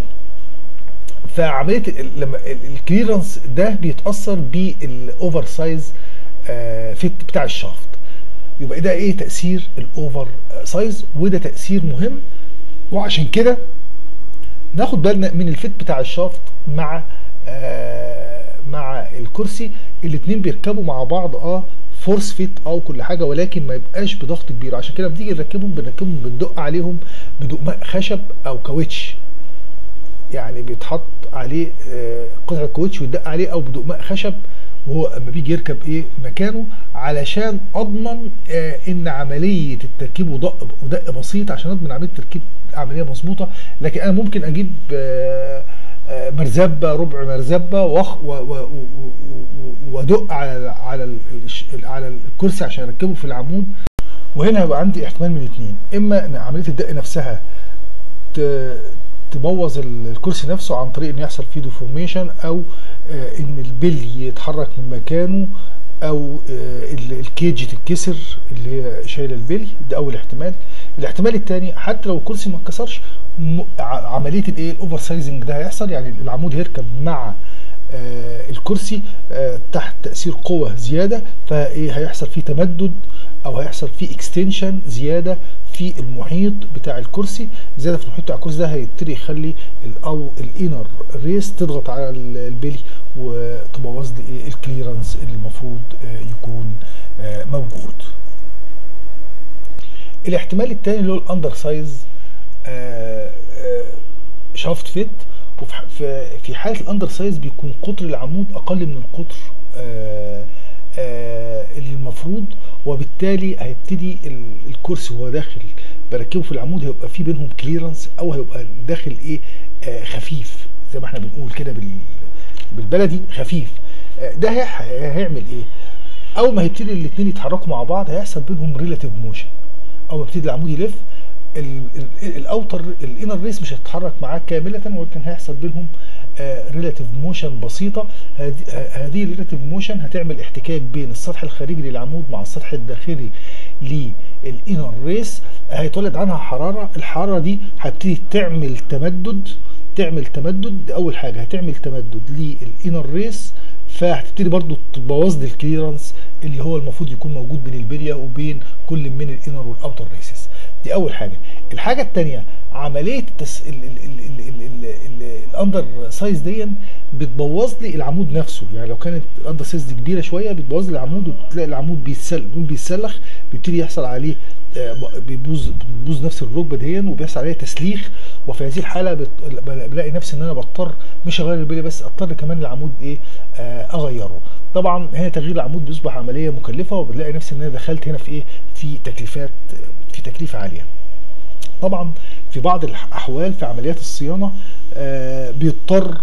فعمليه لما الكليرنس ده بيتاثر بالاوفر سايز فيت بتاع الشافت يبقى ده ايه تاثير الاوفر سايز وده تاثير مهم وعشان كده ناخد بالنا من الفيت بتاع الشافت مع آه مع الكرسي الاثنين بيركبوا مع بعض اه فورس فيت او كل حاجه ولكن ما يبقاش بضغط كبير عشان كده بنيجي نركبهم بنركبهم بندق عليهم بدقماء خشب او كاوتش يعني بيتحط عليه آه قطعه كاوتش ويدق عليه او بدقماء خشب وهو اما بيجي يركب ايه مكانه علشان اضمن آه ان عمليه التركيب ودق ودق بسيط عشان اضمن عمليه التركيب عمليه مظبوطه لكن انا ممكن اجيب آه آه مرزبه ربع مرزبه وأخ وادق على على على الكرسي عشان اركبه في العمود وهنا هيبقى عندي احتمال من الاثنين اما ان عمليه الدق نفسها تبوظ الكرسي نفسه عن طريق ان يحصل فيه ديفورميشن او آه ان البلي يتحرك من مكانه او آه الكيج تتكسر اللي هي شايله البلي ده اول احتمال الاحتمال الثاني حتى لو الكرسي ما اتكسرش عمليه الايه الاوفر سايزنج ده هيحصل يعني العمود هيركب مع آه الكرسي آه تحت تاثير قوه زياده فايه هيحصل فيه تمدد او هيحصل فيه اكستنشن زياده في المحيط بتاع الكرسي زياده في المحيط بتاع الكرسي ده هيبتدي يخلي ال- او الانر ريس تضغط على ال- البلي وتبوظ لي ايه الكليرنس اللي المفروض آه يكون آه موجود الاحتمال الثاني اللي هو الاندر سايز شافت فيت وفي ح- في- في حاله الاندر سايز بيكون قطر العمود اقل من القطر آه، آه، اللي المفروض وبالتالي هيبتدي ال- الكرسي وهو داخل بركبه في العمود هيبقى في بينهم كليرنس او هيبقى داخل ايه آه، خفيف زي ما احنا بنقول كده بال- بالبلدي خفيف آه، ده هي- هيعمل ايه اول ما هيبتدي الاثنين يتحركوا مع بعض هيحصل بينهم ريلاتيف موشن اول ما يبتدي العمود يلف ال- ال- الاوتر الانر ريس مش هيتحرك معاه كامله ولكن هيحصل بينهم ريلاتيف موشن بسيطه هذه- هذه الريلاتيف موشن هتعمل احتكاك بين السطح الخارجي للعمود مع السطح الداخلي للانر ريس هيتولد عنها حراره الحراره دي هتبتدي تعمل تمدد تعمل تمدد دي اول حاجه هتعمل تمدد للانر ريس فهتبتدي برضو تبوظ لي الكليرنس اللي هو المفروض يكون موجود بين البليه وبين كل من الانر والاوتر ريسز دي اول حاجه الحاجه الثانيه عمليه التس... ال... ال... ال... ال... ال... ال... الاندر سايز دي بتبوظ لي العمود نفسه يعني لو كانت الاندر سايز دي كبيره شويه بتبوظ لي العمود وبتلاقي العمود بيتسل... بيتسلخ بيبتدي يحصل عليه آه، بيبوظ بتبوظ نفس الركبه دي وبيحصل عليها تسليخ وفي هذه الحاله بت... بلاقي نفسي ان انا بضطر مش اغير البلي بس اضطر كمان العمود ايه آه، اغيره طبعا هنا تغيير العمود بيصبح عمليه مكلفه وبتلاقي نفسي ان انا دخلت هنا في ايه في تكليفات في تكلفه عاليه طبعا في بعض الاحوال في عمليات الصيانه آه، بيضطر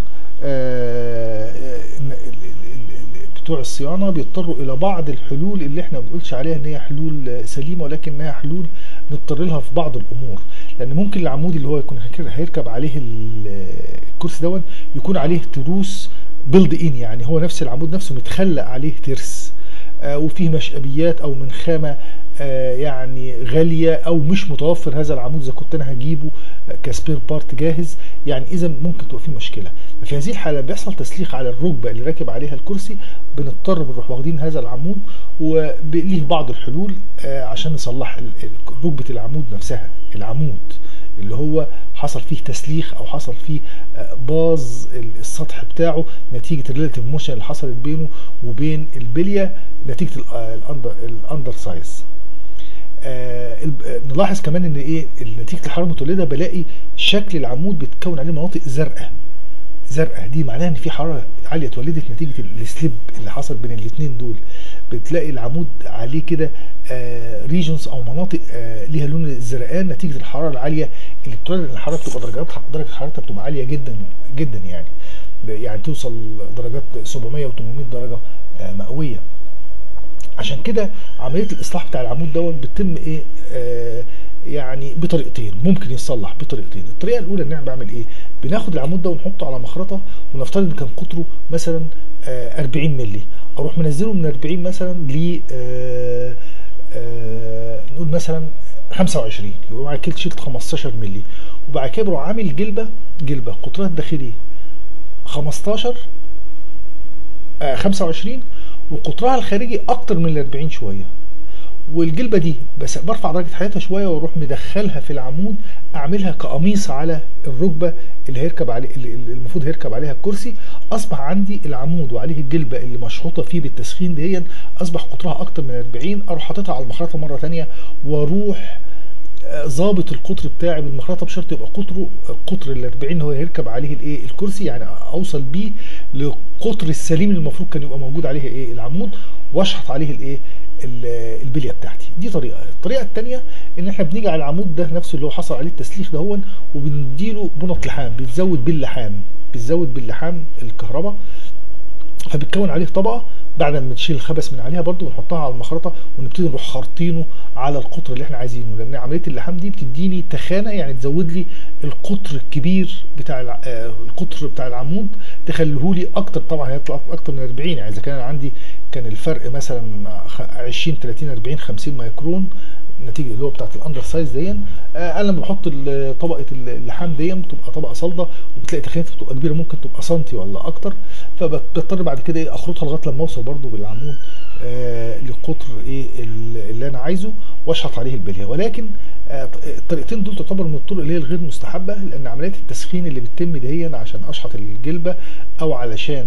آه، إن ال- ال- ال- بتوع الصيانه بيضطروا الى بعض الحلول اللي احنا ما بنقولش عليها ان هي حلول سليمه ولكنها حلول نضطر لها في بعض الامور لان ممكن العمود اللي هو يكون هيك- هيركب عليه ال- الكرسي دون يكون عليه تروس بيلد ان يعني هو نفس العمود نفسه متخلق عليه ترس آه، وفيه مشقبيات او من خامه آه، يعني غاليه او مش متوفر هذا العمود اذا كنت انا هجيبه آه، كسبير بارت جاهز يعني اذا ممكن تبقى فيه مشكله ففي هذه الحاله بيحصل تسليخ على الركبه اللي راكب عليها الكرسي بنضطر بنروح واخدين هذا العمود وليه بعض الحلول آه، عشان نصلح ال- ال- ركبه العمود نفسها العمود اللي هو حصل فيه تسليخ او حصل فيه آه، باظ ال- السطح بتاعه نتيجه الريلاتيف موشن اللي حصلت بينه وبين البليه نتيجه ال- آه، الاندر الاندر سايز آه الب- آه، نلاحظ كمان ان ايه نتيجه الحراره المتولده بلاقي شكل العمود بيتكون عليه مناطق زرقاء زرقاء دي معناها ان في حراره عاليه اتولدت نتيجه السليب اللي حصل بين الاثنين دول بتلاقي العمود عليه كده ريجنز او مناطق آه ليها لون الزرقان نتيجه الحراره العاليه اللي بتولد ان الحراره بتبقى درجاتها درجه حرارتها بتبقى عاليه جدا جدا يعني ب- يعني توصل درجات 700 و800 درجه آه مئويه عشان كده عمليه الاصلاح بتاع العمود دوت بتتم ايه آه يعني بطريقتين ممكن يتصلح بطريقتين الطريقه الاولى ان احنا بعمل ايه بناخد العمود ده ونحطه على مخرطه ونفترض ان كان قطره مثلا آه 40 مللي اروح منزله من 40 مثلا ل آه آه نقول مثلا 25 يبقى معايا كيلت شيلت 15 مللي وبعد كده بروح عامل جلبه جلبه قطرها الداخلي 15 آه 25 وقطرها الخارجي اكتر من ال 40 شويه والجلبه دي بس برفع درجه حرارتها شويه واروح مدخلها في العمود اعملها كقميص على الركبه اللي هيركب عليه اللي اللي المفروض هيركب عليها الكرسي اصبح عندي العمود وعليه الجلبه اللي مشحوطه فيه بالتسخين دي اصبح قطرها اكتر من 40 اروح حاططها على المخرطه مره ثانيه واروح آه، ظابط القطر بتاعي بالمخرطه بشرط يبقى قطره قطر ال 40 هو هيركب عليه الايه الكرسي يعني اوصل بيه للقطر السليم اللي المفروض كان يبقى موجود عليه ايه العمود واشحط عليه الايه ال- البليه بتاعتي دي طريقه الطريقه الثانيه ان احنا بنيجي على العمود ده نفسه اللي هو حصل عليه التسليخ ده هو وبنديله بنط لحام بيتزود باللحام بيتزود باللحام الكهرباء فبتكون عليه طبقه بعد ما تشيل الخبث من عليها برضو ونحطها على المخرطه ونبتدي نروح خارطينه على القطر اللي احنا عايزينه لان عمليه اللحام دي بتديني تخانه يعني تزود لي القطر الكبير بتاع الع- آه، القطر بتاع العمود تخليه لي اكتر طبعا هيطلع اكتر من 40 يعني اذا كان عندي كان الفرق مثلا خ- 20 30 40 50 مايكرون نتيجه اللي هو بتاعت الاندر سايز دي آه انا لما بحط ال- طبقه ال- اللحام دي بتبقى طبقه صلده وبتلاقي تخانتها بتبقى كبيره ممكن تبقى سنتي ولا اكتر فبضطر بعد كده ايه اخرطها لغايه لما اوصل برده بالعمود آه لقطر ايه ال- اللي انا عايزه واشحط عليه البليه ولكن آه، الطريقتين دول تعتبر من الطرق اللي هي الغير مستحبه لان عمليه التسخين اللي بتتم دي عشان اشحط الجلبه او علشان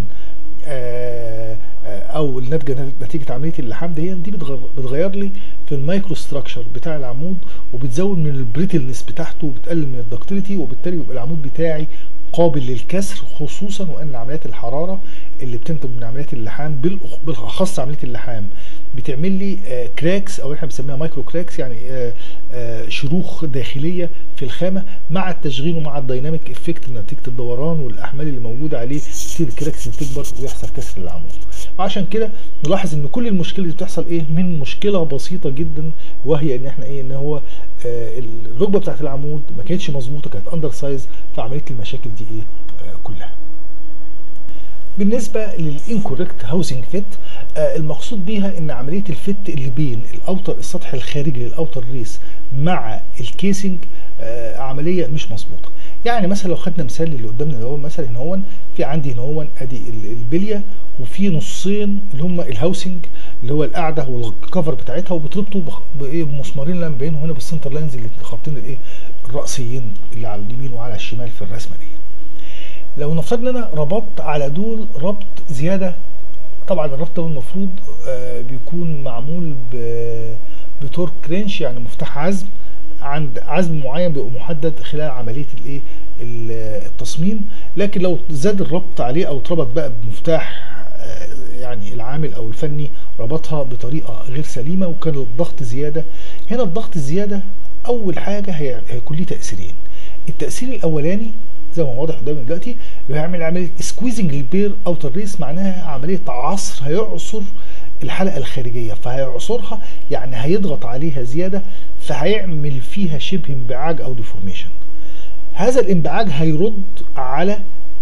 آه، آه، او الناتجه نتيجه عمليه اللحام دي دي بتغير, بتغير لي في المايكرو ستراكشر بتاع العمود وبتزود من البريتلنس بتاعته وبتقلل من الدكتيليتي وبالتالي بيبقى العمود بتاعي قابل للكسر خصوصا وان عمليات الحراره اللي بتنتج من عمليات اللحام بالأخ- بالاخص عمليه اللحام بتعمل لي آه، كراكس او احنا بنسميها مايكرو كراكس يعني آه، آه، شروخ داخليه في الخامه مع التشغيل ومع الدايناميك افكت نتيجه الدوران والاحمال اللي موجوده عليه تصير الكراكس تكبر ويحصل كسر للعمود وعشان كده نلاحظ ان كل المشكله دي بتحصل ايه من مشكله بسيطه جدا وهي ان احنا ايه ان هو آه، الركبه بتاعت العمود ما كانتش مظبوطه كانت اندر سايز فعمليه المشاكل دي ايه آه، كلها بالنسبه للانكوريكت هاوسنج فيت المقصود بيها ان عمليه الفت اللي بين الاوتر السطح الخارجي للاوتر ريس مع الكيسنج آه، عمليه مش مظبوطه يعني مثلا لو خدنا مثال اللي قدامنا ده هو مثلا هنا هو في عندي هنا هو ادي ال- البليه وفي نصين اللي هم الهاوسنج اللي هو القاعده والكفر بتاعتها وبتربطوا بخ- بايه بمسمارين اللي بينهم هنا بالسنتر لاينز اللي خابطين الايه الراسيين اللي على اليمين وعلى الشمال في الرسمه دي لو نفترض ان انا ربطت على دول ربط زياده طبعا الربط ده المفروض آه، بيكون معمول ب- بتورك رينش يعني مفتاح عزم عند عزم معين بيبقى محدد خلال عمليه الايه ال- التصميم لكن لو زاد الربط عليه او اتربط بقى بمفتاح آه، يعني العامل او الفني ربطها بطريقه غير سليمه وكان الضغط زياده هنا الضغط الزياده اول حاجه هي هيكون ليه تاثيرين التاثير الاولاني زي ما هو واضح قدامي دلوقتي بيعمل عمليه سكويزنج للبير اوتر ريس معناها عمليه عصر هيعصر الحلقه الخارجيه فهيعصرها يعني هيضغط عليها زياده فهيعمل فيها شبه انبعاج او ديفورميشن هذا الانبعاج هيرد على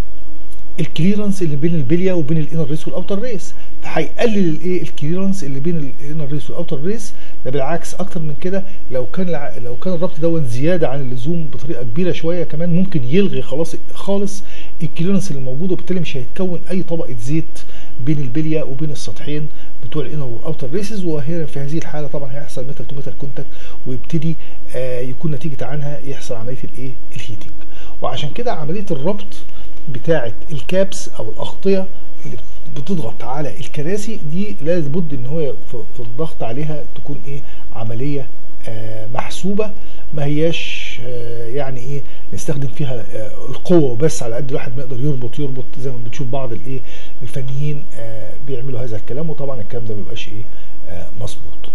الكليرنس اللي بين البليه وبين الانر ريس والاوتر ريس فهيقلل الايه الكليرنس اللي بين الانر ريس والاوتر ريس ده بالعكس اكتر من كده لو كان الع- لو كان الربط دوت زياده عن اللزوم بطريقه كبيره شويه كمان ممكن يلغي خلاص خالص الكليرنس اللي موجود وبالتالي مش هيتكون اي طبقه زيت بين البليه وبين السطحين بتوع الانر والاوتر ريسز وهنا في هذه الحاله طبعا هيحصل ميتال تو ميتال كونتاكت ويبتدي آه يكون نتيجه عنها يحصل عمليه الايه الهيتنج وعشان كده عمليه الربط بتاعه الكابس او الاغطيه اللي بتضغط على الكراسي دي لابد ان هو في في الضغط عليها تكون ايه عمليه آه محسوبه ما هياش آه يعني ايه نستخدم فيها آه القوه بس على قد الواحد ما يقدر يربط يربط زي ما بنشوف بعض الايه الفنيين آه بيعملوا هذا الكلام وطبعا الكلام ده ما بيبقاش ايه آه مظبوط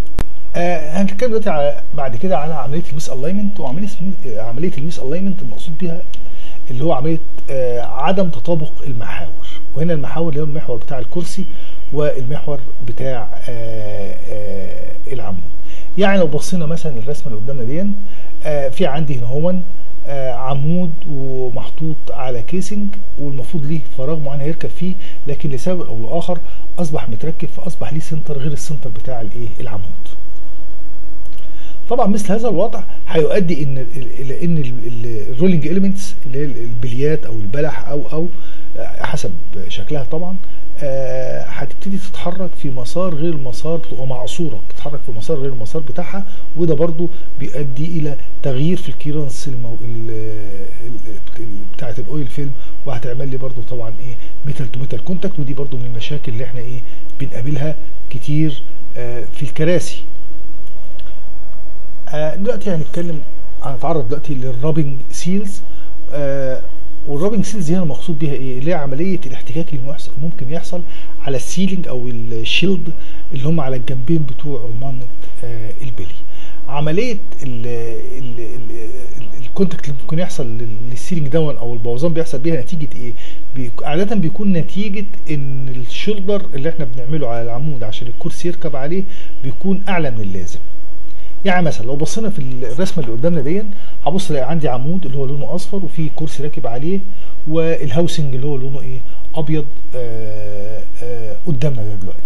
آه هنتكلم دلوقتي على بعد كده على عمليه الميس الاينمنت وعمليه الميس- عمليه الميس الاينمنت المقصود بيها اللي هو عمليه آه عدم تطابق المحاور وهنا المحاور اللي هو المحور بتاع الكرسي والمحور بتاع آه آه العمود يعني لو بصينا مثلا الرسمه اللي قدامنا دي آه في عندي هنا هو آه عمود ومحطوط على كيسنج والمفروض ليه فراغ معين هيركب فيه لكن لسبب او لاخر اصبح متركب فاصبح ليه سنتر غير السنتر بتاع الايه العمود طبعا مثل هذا الوضع هيؤدي ان الى ان الرولينج اليمنتس اللي هي البليات او البلح او او آه، حسب شكلها طبعا آه، هتبتدي تتحرك في مسار غير المسار بتبقى معصوره بتتحرك في مسار غير المسار بتاعها وده برضو بيؤدي الى تغيير في الكيرنس المو... ال... ال... بتاعه الاويل فيلم وهتعمل لي برضو طبعا ايه ميتال تو ميتال كونتاكت ودي برضو من المشاكل اللي احنا ايه بنقابلها كتير آه، في الكراسي آه، دلوقتي هنتكلم هنتعرض دلوقتي للرابنج سيلز آه والرابنج سيلز هنا المقصود بيها ايه؟ اللي هي عمليه الاحتكاك اللي محس- ممكن يحصل على السيلينج او الشيلد اللي هم على الجنبين بتوع رمانه آه البلي. عمليه ال- ال- ال- ال- الكونتاكت اللي ممكن يحصل لل- للسيلينج دون او البوظان بيحصل بيها نتيجه ايه؟ بيك- عاده بيكون نتيجه ان الشولدر اللي احنا بنعمله على العمود عشان الكرسي يركب عليه بيكون اعلى من اللازم. يعني مثلا لو بصينا في الرسمه اللي قدامنا دي هبص الاقي عندي عمود اللي هو لونه اصفر وفي كرسي راكب عليه والهاوسنج اللي هو لونه ايه ابيض آه آه قدامنا ده دلوقتي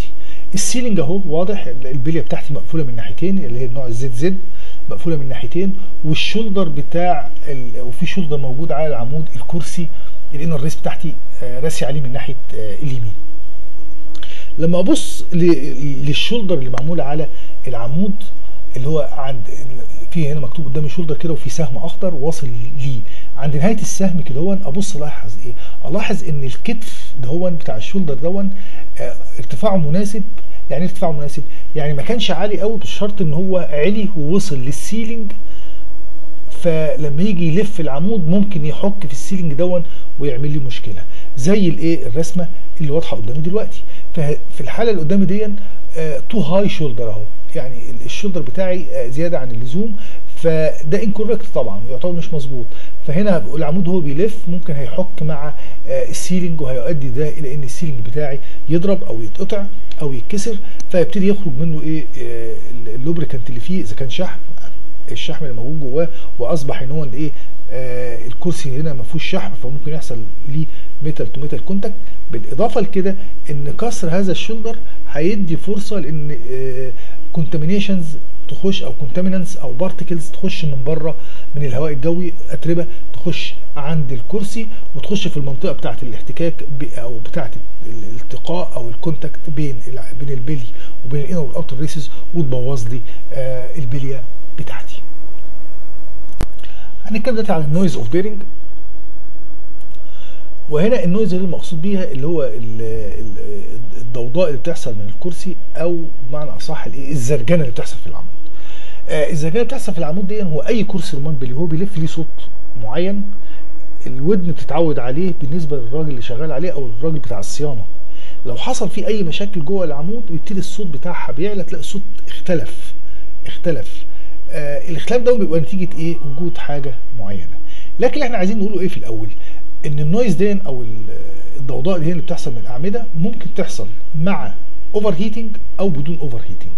السيلينج اهو واضح البليه بتاعتي مقفوله من ناحيتين اللي هي النوع الزد زد مقفوله من ناحيتين والشولدر بتاع ال... وفي شولدر موجود على العمود الكرسي الانر ريس بتاعتي آه راسي عليه من ناحيه آه اليمين لما ابص ل... للشولدر اللي معمول على العمود اللي هو عند في هنا مكتوب قدامي شولدر كده وفي سهم اخضر واصل ليه عند نهايه السهم كده هون ابص الاحظ ايه الاحظ ان الكتف دهون بتاع الشولدر دون آه ارتفاعه مناسب يعني ايه ارتفاعه مناسب يعني ما كانش عالي قوي بالشرط ان هو علي ووصل للسيلينج فلما يجي يلف العمود ممكن يحك في السيلينج دون ويعمل لي مشكله زي الايه الرسمه اللي واضحه قدامي دلوقتي ففي الحاله اللي قدامي دي تو هاي شولدر اهو يعني الشولدر بتاعي آه زياده عن اللزوم فده انكوركت طبعا يعتبر مش مظبوط فهنا العمود هو بيلف ممكن هيحك مع آه السيلينج وهيؤدي ده الى ان السيلينج بتاعي يضرب او يتقطع او يتكسر فيبتدي يخرج منه ايه آه اللوبريكانت اللي فيه اذا كان شحم الشحم اللي موجود جواه واصبح ان هو ايه آه الكرسي هنا ما فيهوش شحم فممكن يحصل ليه ميتال تو ميتال كونتاكت بالاضافه لكده ان كسر هذا الشولدر هيدي فرصه لان آه كونتامينيشنز تخش او كونتامينانس او بارتكلز تخش من بره من الهواء الجوي اتربه تخش عند الكرسي وتخش في المنطقه بتاعه الاحتكاك او بتاعه الالتقاء او الكونتاكت بين بين البلي وبين الانر والاوتر ريسز وتبوظ لي آه البليه بتاعتي. هنتكلم دلوقتي على النويز اوف بيرنج وهنا النويز اللي المقصود بيها اللي هو الضوضاء اللي بتحصل من الكرسي او بمعنى اصح الزرجنه اللي بتحصل في العمود. آه الزرجنه اللي بتحصل في العمود دي هو اي كرسي رمان بلي هو بيلف ليه صوت معين الودن بتتعود عليه بالنسبه للراجل اللي شغال عليه او الراجل بتاع الصيانه. لو حصل فيه اي مشاكل جوه العمود بيبتدي الصوت بتاعها بيعلى تلاقي الصوت اختلف اختلف. آه الاختلاف ده بيبقى نتيجه ايه؟ وجود حاجه معينه. لكن اللي احنا عايزين نقوله ايه في الاول؟ ان النويز دي او الضوضاء دي اللي بتحصل من الاعمده ممكن تحصل مع اوفر هيتنج او بدون اوفر هيتنج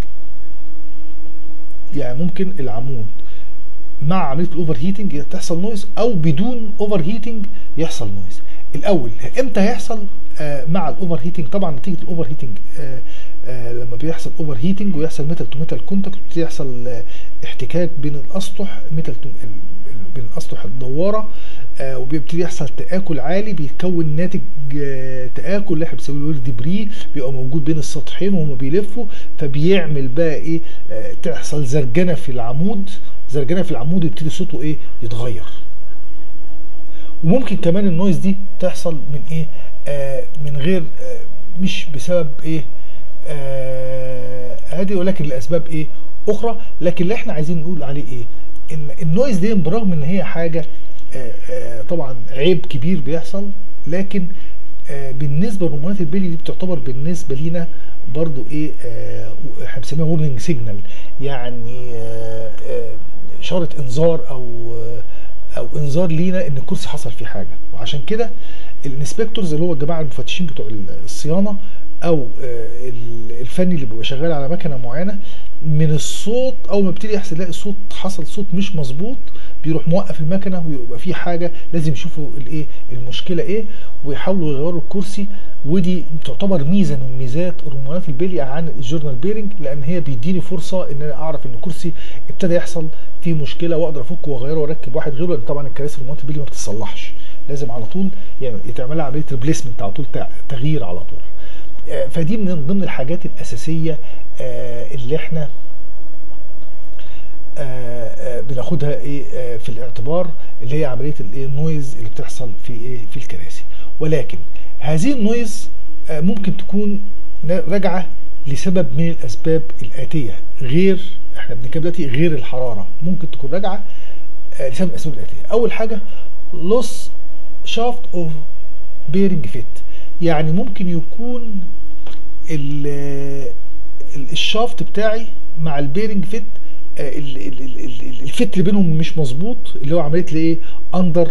يعني ممكن العمود مع عمليه الاوفر هيتنج تحصل نويز او بدون اوفر هيتنج يحصل نويز الاول امتى هيحصل آه مع الاوفر هيتنج طبعا نتيجه الاوفر هيتنج آه آه لما بيحصل اوفر هيتنج ويحصل ميتال تو ميتال كونتاكت يحصل آه احتكاك بين الاسطح ميتال بين الاسطح الدواره آه وبيبتدي يحصل تآكل عالي بيتكون ناتج آه تآكل اللي احنا بنسميه له ديبري بيبقى موجود بين السطحين وهما بيلفوا فبيعمل بقى ايه آه تحصل زرجنه في العمود زرجنه في العمود يبتدي صوته ايه يتغير وممكن كمان النويز دي تحصل من ايه آه من غير آه مش بسبب ايه آه هذه ولكن لاسباب ايه اخرى لكن اللي احنا عايزين نقول عليه ايه ان النويز دي برغم ان هي حاجه آه آه طبعا عيب كبير بيحصل لكن آه بالنسبه لهرمونات البلي دي بتعتبر بالنسبه لينا برضو ايه احنا بنسميها وورنينج سيجنال يعني اشاره انذار او او انذار لينا ان الكرسي حصل فيه حاجه وعشان كده الانسبكتورز اللي هو الجماعه المفتشين بتوع الصيانه او الفني اللي بيبقى شغال على مكنه معينه من الصوت اول ما يبتدي يحصل يلاقي صوت حصل صوت مش مظبوط بيروح موقف المكنه ويبقى في حاجه لازم يشوفوا الايه المشكله ايه ويحاولوا يغيروا الكرسي ودي تعتبر ميزه من ميزات هرمونات البلي عن الجورنال بيرنج لان هي بيديني فرصه ان انا اعرف ان الكرسي ابتدى يحصل فيه مشكله واقدر افكه واغيره واركب واحد غيره لان طبعا الكراسي هرمونات البلي ما بتتصلحش لازم على طول يعني يتعمل لها عمليه ريبليسمنت على طول تغيير على طول فدي من ضمن الحاجات الاساسيه اللي احنا بناخدها ايه في الاعتبار اللي هي عمليه الايه النويز اللي بتحصل في ايه في الكراسي ولكن هذه النويز ممكن تكون راجعه لسبب من الاسباب الاتيه غير احنا بنتكلم دلوقتي غير الحراره ممكن تكون راجعه لسبب من الاسباب الاتيه اول حاجه لوس شافت اوف بيرنج فيت يعني ممكن يكون الشافت بتاعي مع البيرنج فيت الفت اللي بينهم مش مظبوط اللي هو عمليه لي ايه اندر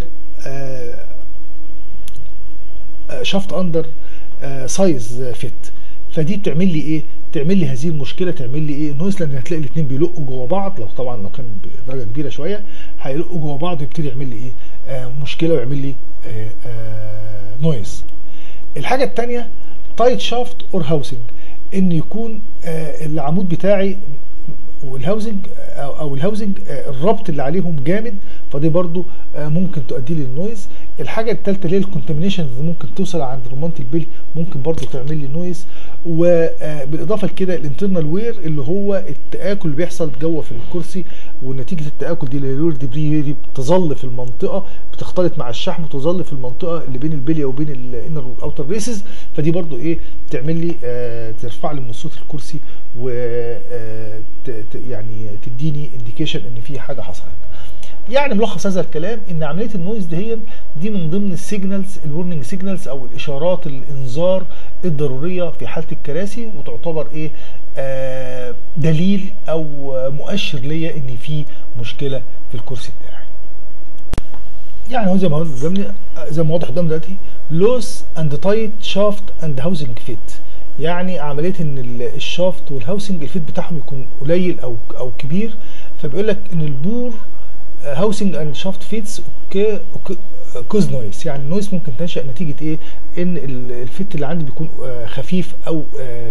شافت اندر سايز فيت فدي بتعمل لي ايه تعمل لي هذه المشكله تعمل لي ايه نويز لان هتلاقي الاثنين بيلقوا جوه بعض لو طبعا لو كان بدرجه كبيره شويه هيلقوا جوه بعض ويبتدي يعمل لي ايه آه مشكله ويعمل لي آه آه نويز الحاجه الثانيه تايت شافت اور هاوسنج ان يكون آه، العمود بتاعي والهاوزنج او أو الهاوزنج آه، الربط اللي عليهم جامد فدي برضو آه، ممكن تؤدي لي النويز الحاجه الثالثه اللي هي الكونتامينيشن اللي ممكن توصل عند رمانه البلي ممكن برضو تعمل لي نويز وبالاضافه لكده الانترنال وير اللي هو التاكل اللي بيحصل جوه في الكرسي ونتيجه التاكل دي الهيلور ديبري دي بتظل في المنطقه بتختلط مع الشحم وتظل في المنطقه اللي بين البليه وبين الانر والاوتر ريسز فدي برضو ايه تعمل لي آه ترفع لي من صوت الكرسي و آه ت- ت- يعني تديني انديكيشن ان في حاجه حصلت يعني ملخص هذا الكلام ان عمليه النويز دي دي من ضمن السيجنالز الورنينج سيجنالز او الاشارات الانذار الضروريه في حاله الكراسي وتعتبر ايه آه دليل او مؤشر ليا ان في مشكله في الكرسي بتاعي يعني هو زي ما هو قدامي زي ما واضح قدام دلوقتي لوس اند تايت شافت اند هاوزنج فيت يعني عمليه ان ال- الشافت والهاوسنج الفيت بتاعهم يكون قليل او او كبير فبيقول لك ان البور هاوسنج اند شافت فيتس اوكي اوكي كوز نويز يعني النويز ممكن تنشا نتيجه ايه ان ال- الفيت اللي عندي بيكون آه، خفيف او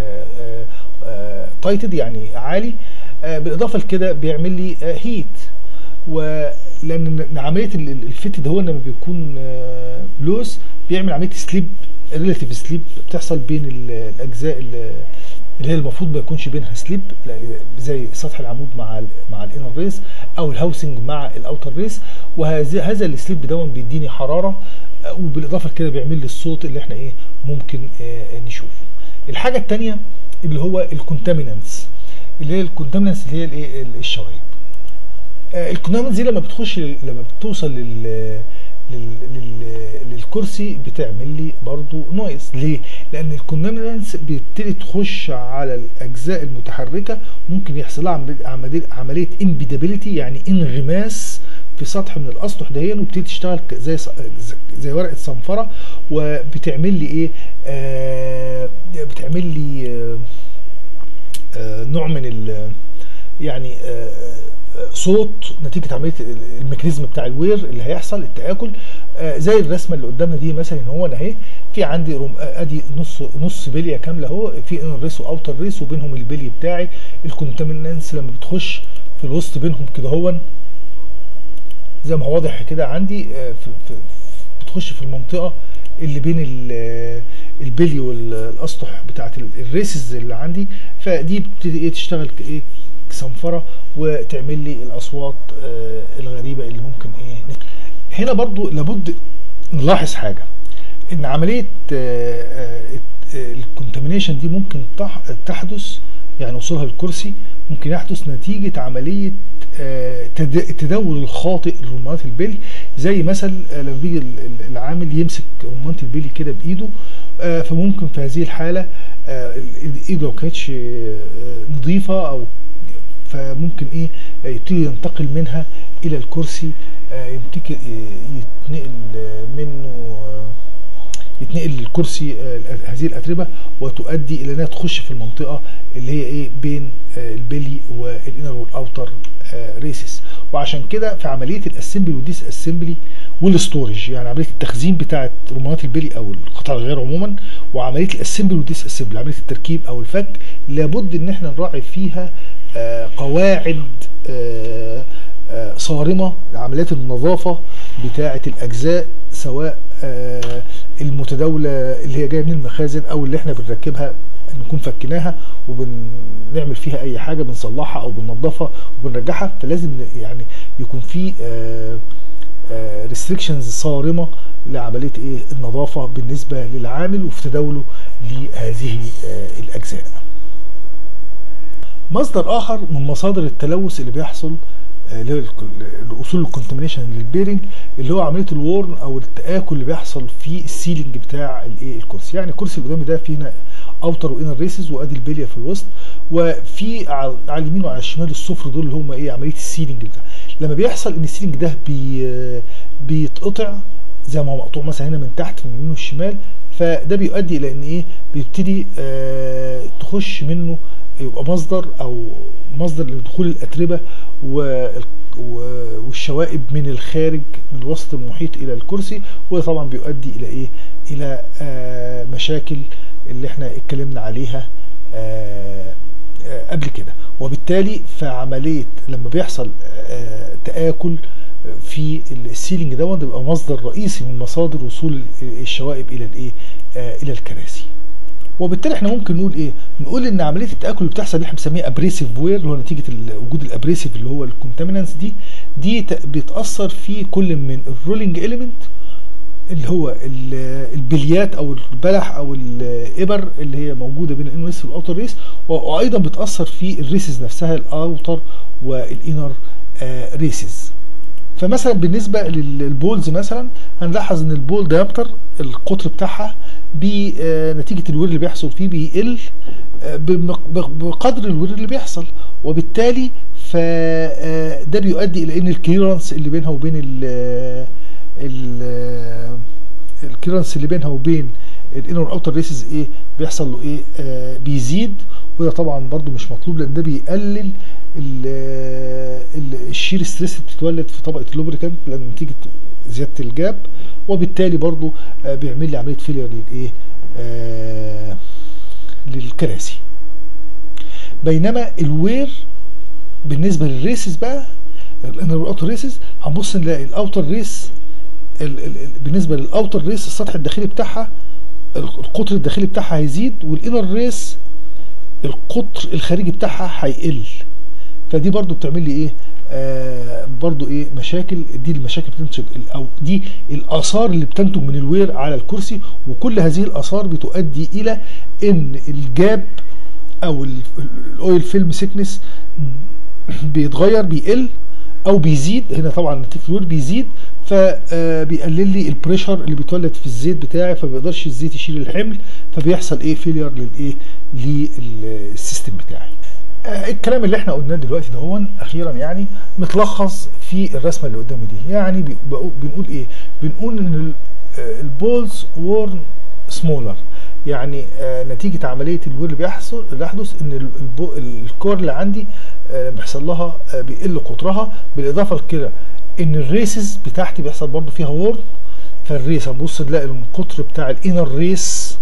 تايتد يعني عالي آه، بالاضافه لكده بيعمل لي هيت ولان عمليه ال- ال- الفيت ده هو لما بيكون آه، لوس بيعمل عمليه سليب ريلاتيف سليب بتحصل بين ال- الاجزاء ال- اللي هي المفروض ما يكونش بينها سليب لا، زي سطح العمود مع ال مع الانر ريس او الهاوسنج مع الاوتر ريس وهذا هذا السليب ده بيديني حراره آه، وبالاضافه لكده بيعمل لي الصوت اللي احنا ايه ممكن آه، نشوفه الحاجه الثانيه اللي هو الكونتامينانس اللي هي الكونتامينانس اللي هي الايه الشوائب آه، الكونتامينانس دي لما بتخش لما بتوصل لل لل... لل... للكرسي بتعمل لي برضو نويز ليه لان الكونامينانس بتبتدي تخش على الاجزاء المتحركه ممكن يحصل لها عمل- عمليه عمليه امبيدابيليتي يعني انغماس في سطح من الاسطح دهين وبتبتدي تشتغل ك- زي ص- زي ورقه صنفره وبتعمل لي ايه آه بتعمل لي آه آه نوع من ال يعني آه، آه، صوت نتيجه عمليه الميكانيزم بتاع الوير اللي هيحصل التاكل آه، زي الرسمه اللي قدامنا دي مثلا هو انا اهي في عندي رم... آه، ادي نص نص بليه كامله اهو في انر ريس واوتر ريس وبينهم البلي بتاعي الكونتامينانس لما بتخش في الوسط بينهم كده هو زي ما هو واضح كده عندي آه، في في بتخش في المنطقه اللي بين ال- البلي والاسطح بتاعت ال- الريسز اللي عندي فدي بتبتدي ايه تشتغل ك- ايه كصنفره وتعمل لي الاصوات آه، الغريبه اللي ممكن ايه نت- هنا برضو لابد نلاحظ حاجه ان عمليه الكونتامينيشن دي ممكن تح- تحدث يعني وصولها للكرسي ممكن يحدث نتيجه عمليه آه، تد- التداول الخاطئ لرمانات البلي زي مثل آه، لما بيجي ال- ال- العامل يمسك رمانه البلي كده بايده آه، فممكن في هذه الحاله آه، ال- ايده لو كانتش آه، نظيفه او فممكن ايه آه، يبتدي ينتقل منها الى الكرسي آه، يمتك- يتنقل آه، منه آه، يتنقل الكرسي آه، هذه الاتربه وتؤدي الى انها تخش في المنطقه اللي هي ايه بين آه، البلي والانر والاوتر ريسس وعشان كده في عمليه الاسمبلي والديس اسمبلي والستورج يعني عمليه التخزين بتاعه رمانات البلي او القطع الغير عموما وعمليه الاسمبلي والديس اسمبلي عمليه التركيب او الفك لابد ان احنا نراعي فيها آه، قواعد آه، آه، صارمه لعمليات النظافه بتاعه الاجزاء سواء آه، المتداوله اللي هي جايه من المخازن او اللي احنا بنركبها نكون فكناها وبنعمل فيها اي حاجه بنصلحها او بننظفها وبنرجعها فلازم يعني يكون في ريستريكشنز صارمه لعمليه ايه النظافه بالنسبه للعامل وفي تداوله لهذه آه، الاجزاء. مصدر اخر من مصادر التلوث اللي بيحصل آه، اللي هو الك- اصول الكونتامينيشن للبيرنج اللي هو عمليه الورن او التاكل اللي بيحصل في السيلينج بتاع الايه الكرسي يعني الكرسي اللي قدامي ده فيه هنا اوتر وانر ريسز وادي البليه في الوسط وفي على على اليمين وعلى الشمال الصفر دول اللي هم ايه عمليه السيلينج بتاع لما بيحصل ان السيلينج ده بي بيتقطع زي ما هو مقطوع مثلا هنا من تحت من اليمين والشمال فده بيؤدي الى ان ايه بيبتدي آه تخش منه يبقى مصدر او مصدر لدخول الاتربه وال- و- والشوائب من الخارج من الوسط المحيط الى الكرسي وده طبعا بيؤدي الى ايه الى آه مشاكل اللي احنا اتكلمنا عليها آه آه قبل كده وبالتالي في عمليه لما بيحصل آه تاكل في السيلينج ده بيبقى مصدر رئيسي من مصادر وصول الشوائب الى الايه آه الى الكراسي وبالتالي احنا ممكن نقول ايه نقول ان عمليه التاكل اللي بتحصل اللي احنا بنسميها ابريسيف وير اللي هو نتيجه وجود الابريسيف اللي هو الكونتامينانس دي دي بيتاثر في كل من الرولينج اليمنت اللي هو البليات او البلح او الابر اللي هي موجوده بين الانر ريس والاوتر ريس وايضا بتاثر في الريسز نفسها الاوتر والانر آه ريسز فمثلا بالنسبه للبولز مثلا هنلاحظ ان البول دايمتر القطر بتاعها بنتيجه الوير اللي بيحصل فيه بيقل بقدر الوير اللي بيحصل وبالتالي فده بيؤدي الى ان الكليرنس اللي بينها وبين ال الكليرنس اللي بينها وبين الانر اوتر ريسز ايه بيحصل له ايه آه بيزيد وده طبعا برده مش مطلوب لان ده بيقلل الشير ستريس اللي بتتولد في طبقه اللوبريكانت لان نتيجه زياده الجاب وبالتالي برضو آه بيعمل لي عمليه فيلير للايه آه للكراسي بينما الوير بالنسبه للريسز بقى الاوتر ريسز هنبص نلاقي الاوتر ريس ال ال ال بالنسبه للاوتر ريس السطح الداخلي بتاعها القطر الداخلي بتاعها هيزيد والانر ريس القطر الخارجي بتاعها هيقل فدي برضو بتعمل لي ايه آه برضو ايه مشاكل دي المشاكل بتنتج او دي الاثار اللي بتنتج من الوير على الكرسي وكل هذه الاثار بتؤدي الى ان الجاب او الاويل فيلم سيكنس بيتغير بيقل او بيزيد هنا طبعا نتيجه الوير بيزيد فبيقلل لي البريشر اللي بيتولد في الزيت بتاعي فما بيقدرش الزيت يشيل الحمل فبيحصل ايه فيلير للايه للسيستم بتاعي آه الكلام اللي احنا قلناه دلوقتي ده هو اخيرا يعني متلخص في الرسمه اللي قدامي دي يعني بنقول ايه بنقول ان البولز وورن سمولر يعني آه نتيجه عمليه الوير اللي بيحصل اللي يحدث ان الكور اللي عندي آه بيحصل لها آه بيقل قطرها بالاضافه لكده ان الريسز بتاعتي بيحصل برضو فيها وورن فالريس هنبص نلاقي القطر بتاع الانر ريس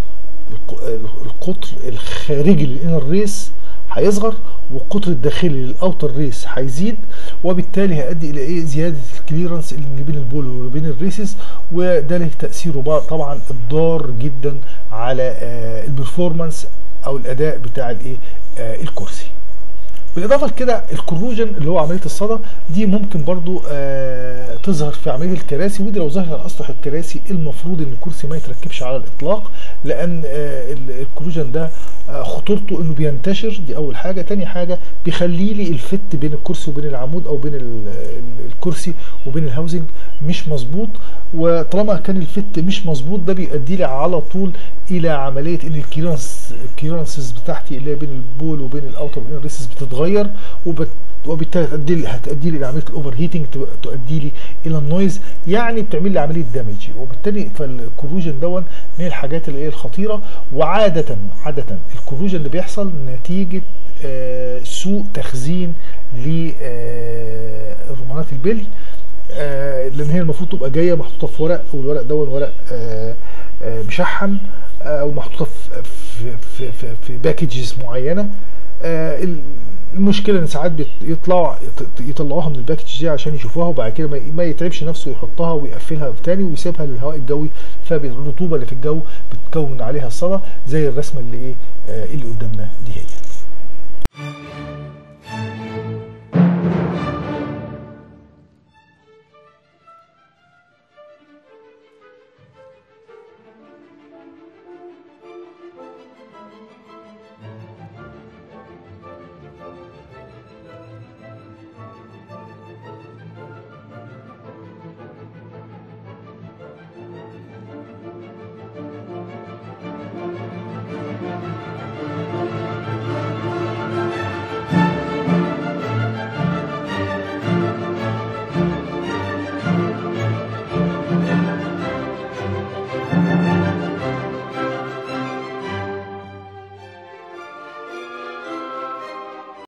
القطر الخارجي للانر ريس هيصغر والقطر الداخلي للاوتر ريس هيزيد وبالتالي هيؤدي الى ايه زياده الكليرنس اللي بين البول وبين الريسز وده له تاثيره طبعا الضار جدا على آه البرفورمانس او الاداء بتاع الايه آه الكرسي بالاضافه لكده الكروجن اللي هو عمليه الصدى دي ممكن برضو آه تظهر في عمليه الكراسي ودي لو ظهرت على اسطح الكراسي المفروض ان الكرسي ما يتركبش على الاطلاق لان آه الكروجن ده آه خطورته انه بينتشر دي اول حاجه تاني حاجه بيخلي لي الفت بين الكرسي وبين العمود او بين الكرسي وبين الهاوزنج مش مظبوط وطالما كان الفت مش مظبوط ده بيؤدي لي على طول الى عمليه ان الكيرنس الكيرنسز بتاعتي اللي هي بين البول وبين الاوتر وبين الريسز بتتغير وبت وبالتالي هتؤدي لي هتؤدي لي لعمليه الاوفر هيتنج تؤدي لي الى النويز يعني بتعمل لي عمليه دامج وبالتالي فالكروجن دون من الحاجات اللي هي الخطيره وعاده عاده الكروجن اللي بيحصل نتيجه آه سوء تخزين لرمانات البلي آه لان هي المفروض تبقى جايه محطوطه في ورق والورق دون ورق آه آه مشحن او محطوطه في في في, في باكجز معينه المشكله ان ساعات يطلعوا يطلعوها من الباكج دي عشان يشوفوها وبعد كده ما يتعبش نفسه يحطها ويقفلها تاني ويسيبها للهواء الجوي فالرطوبه اللي في الجو بتكون عليها الصدى زي الرسمه اللي ايه اللي قدامنا دي هي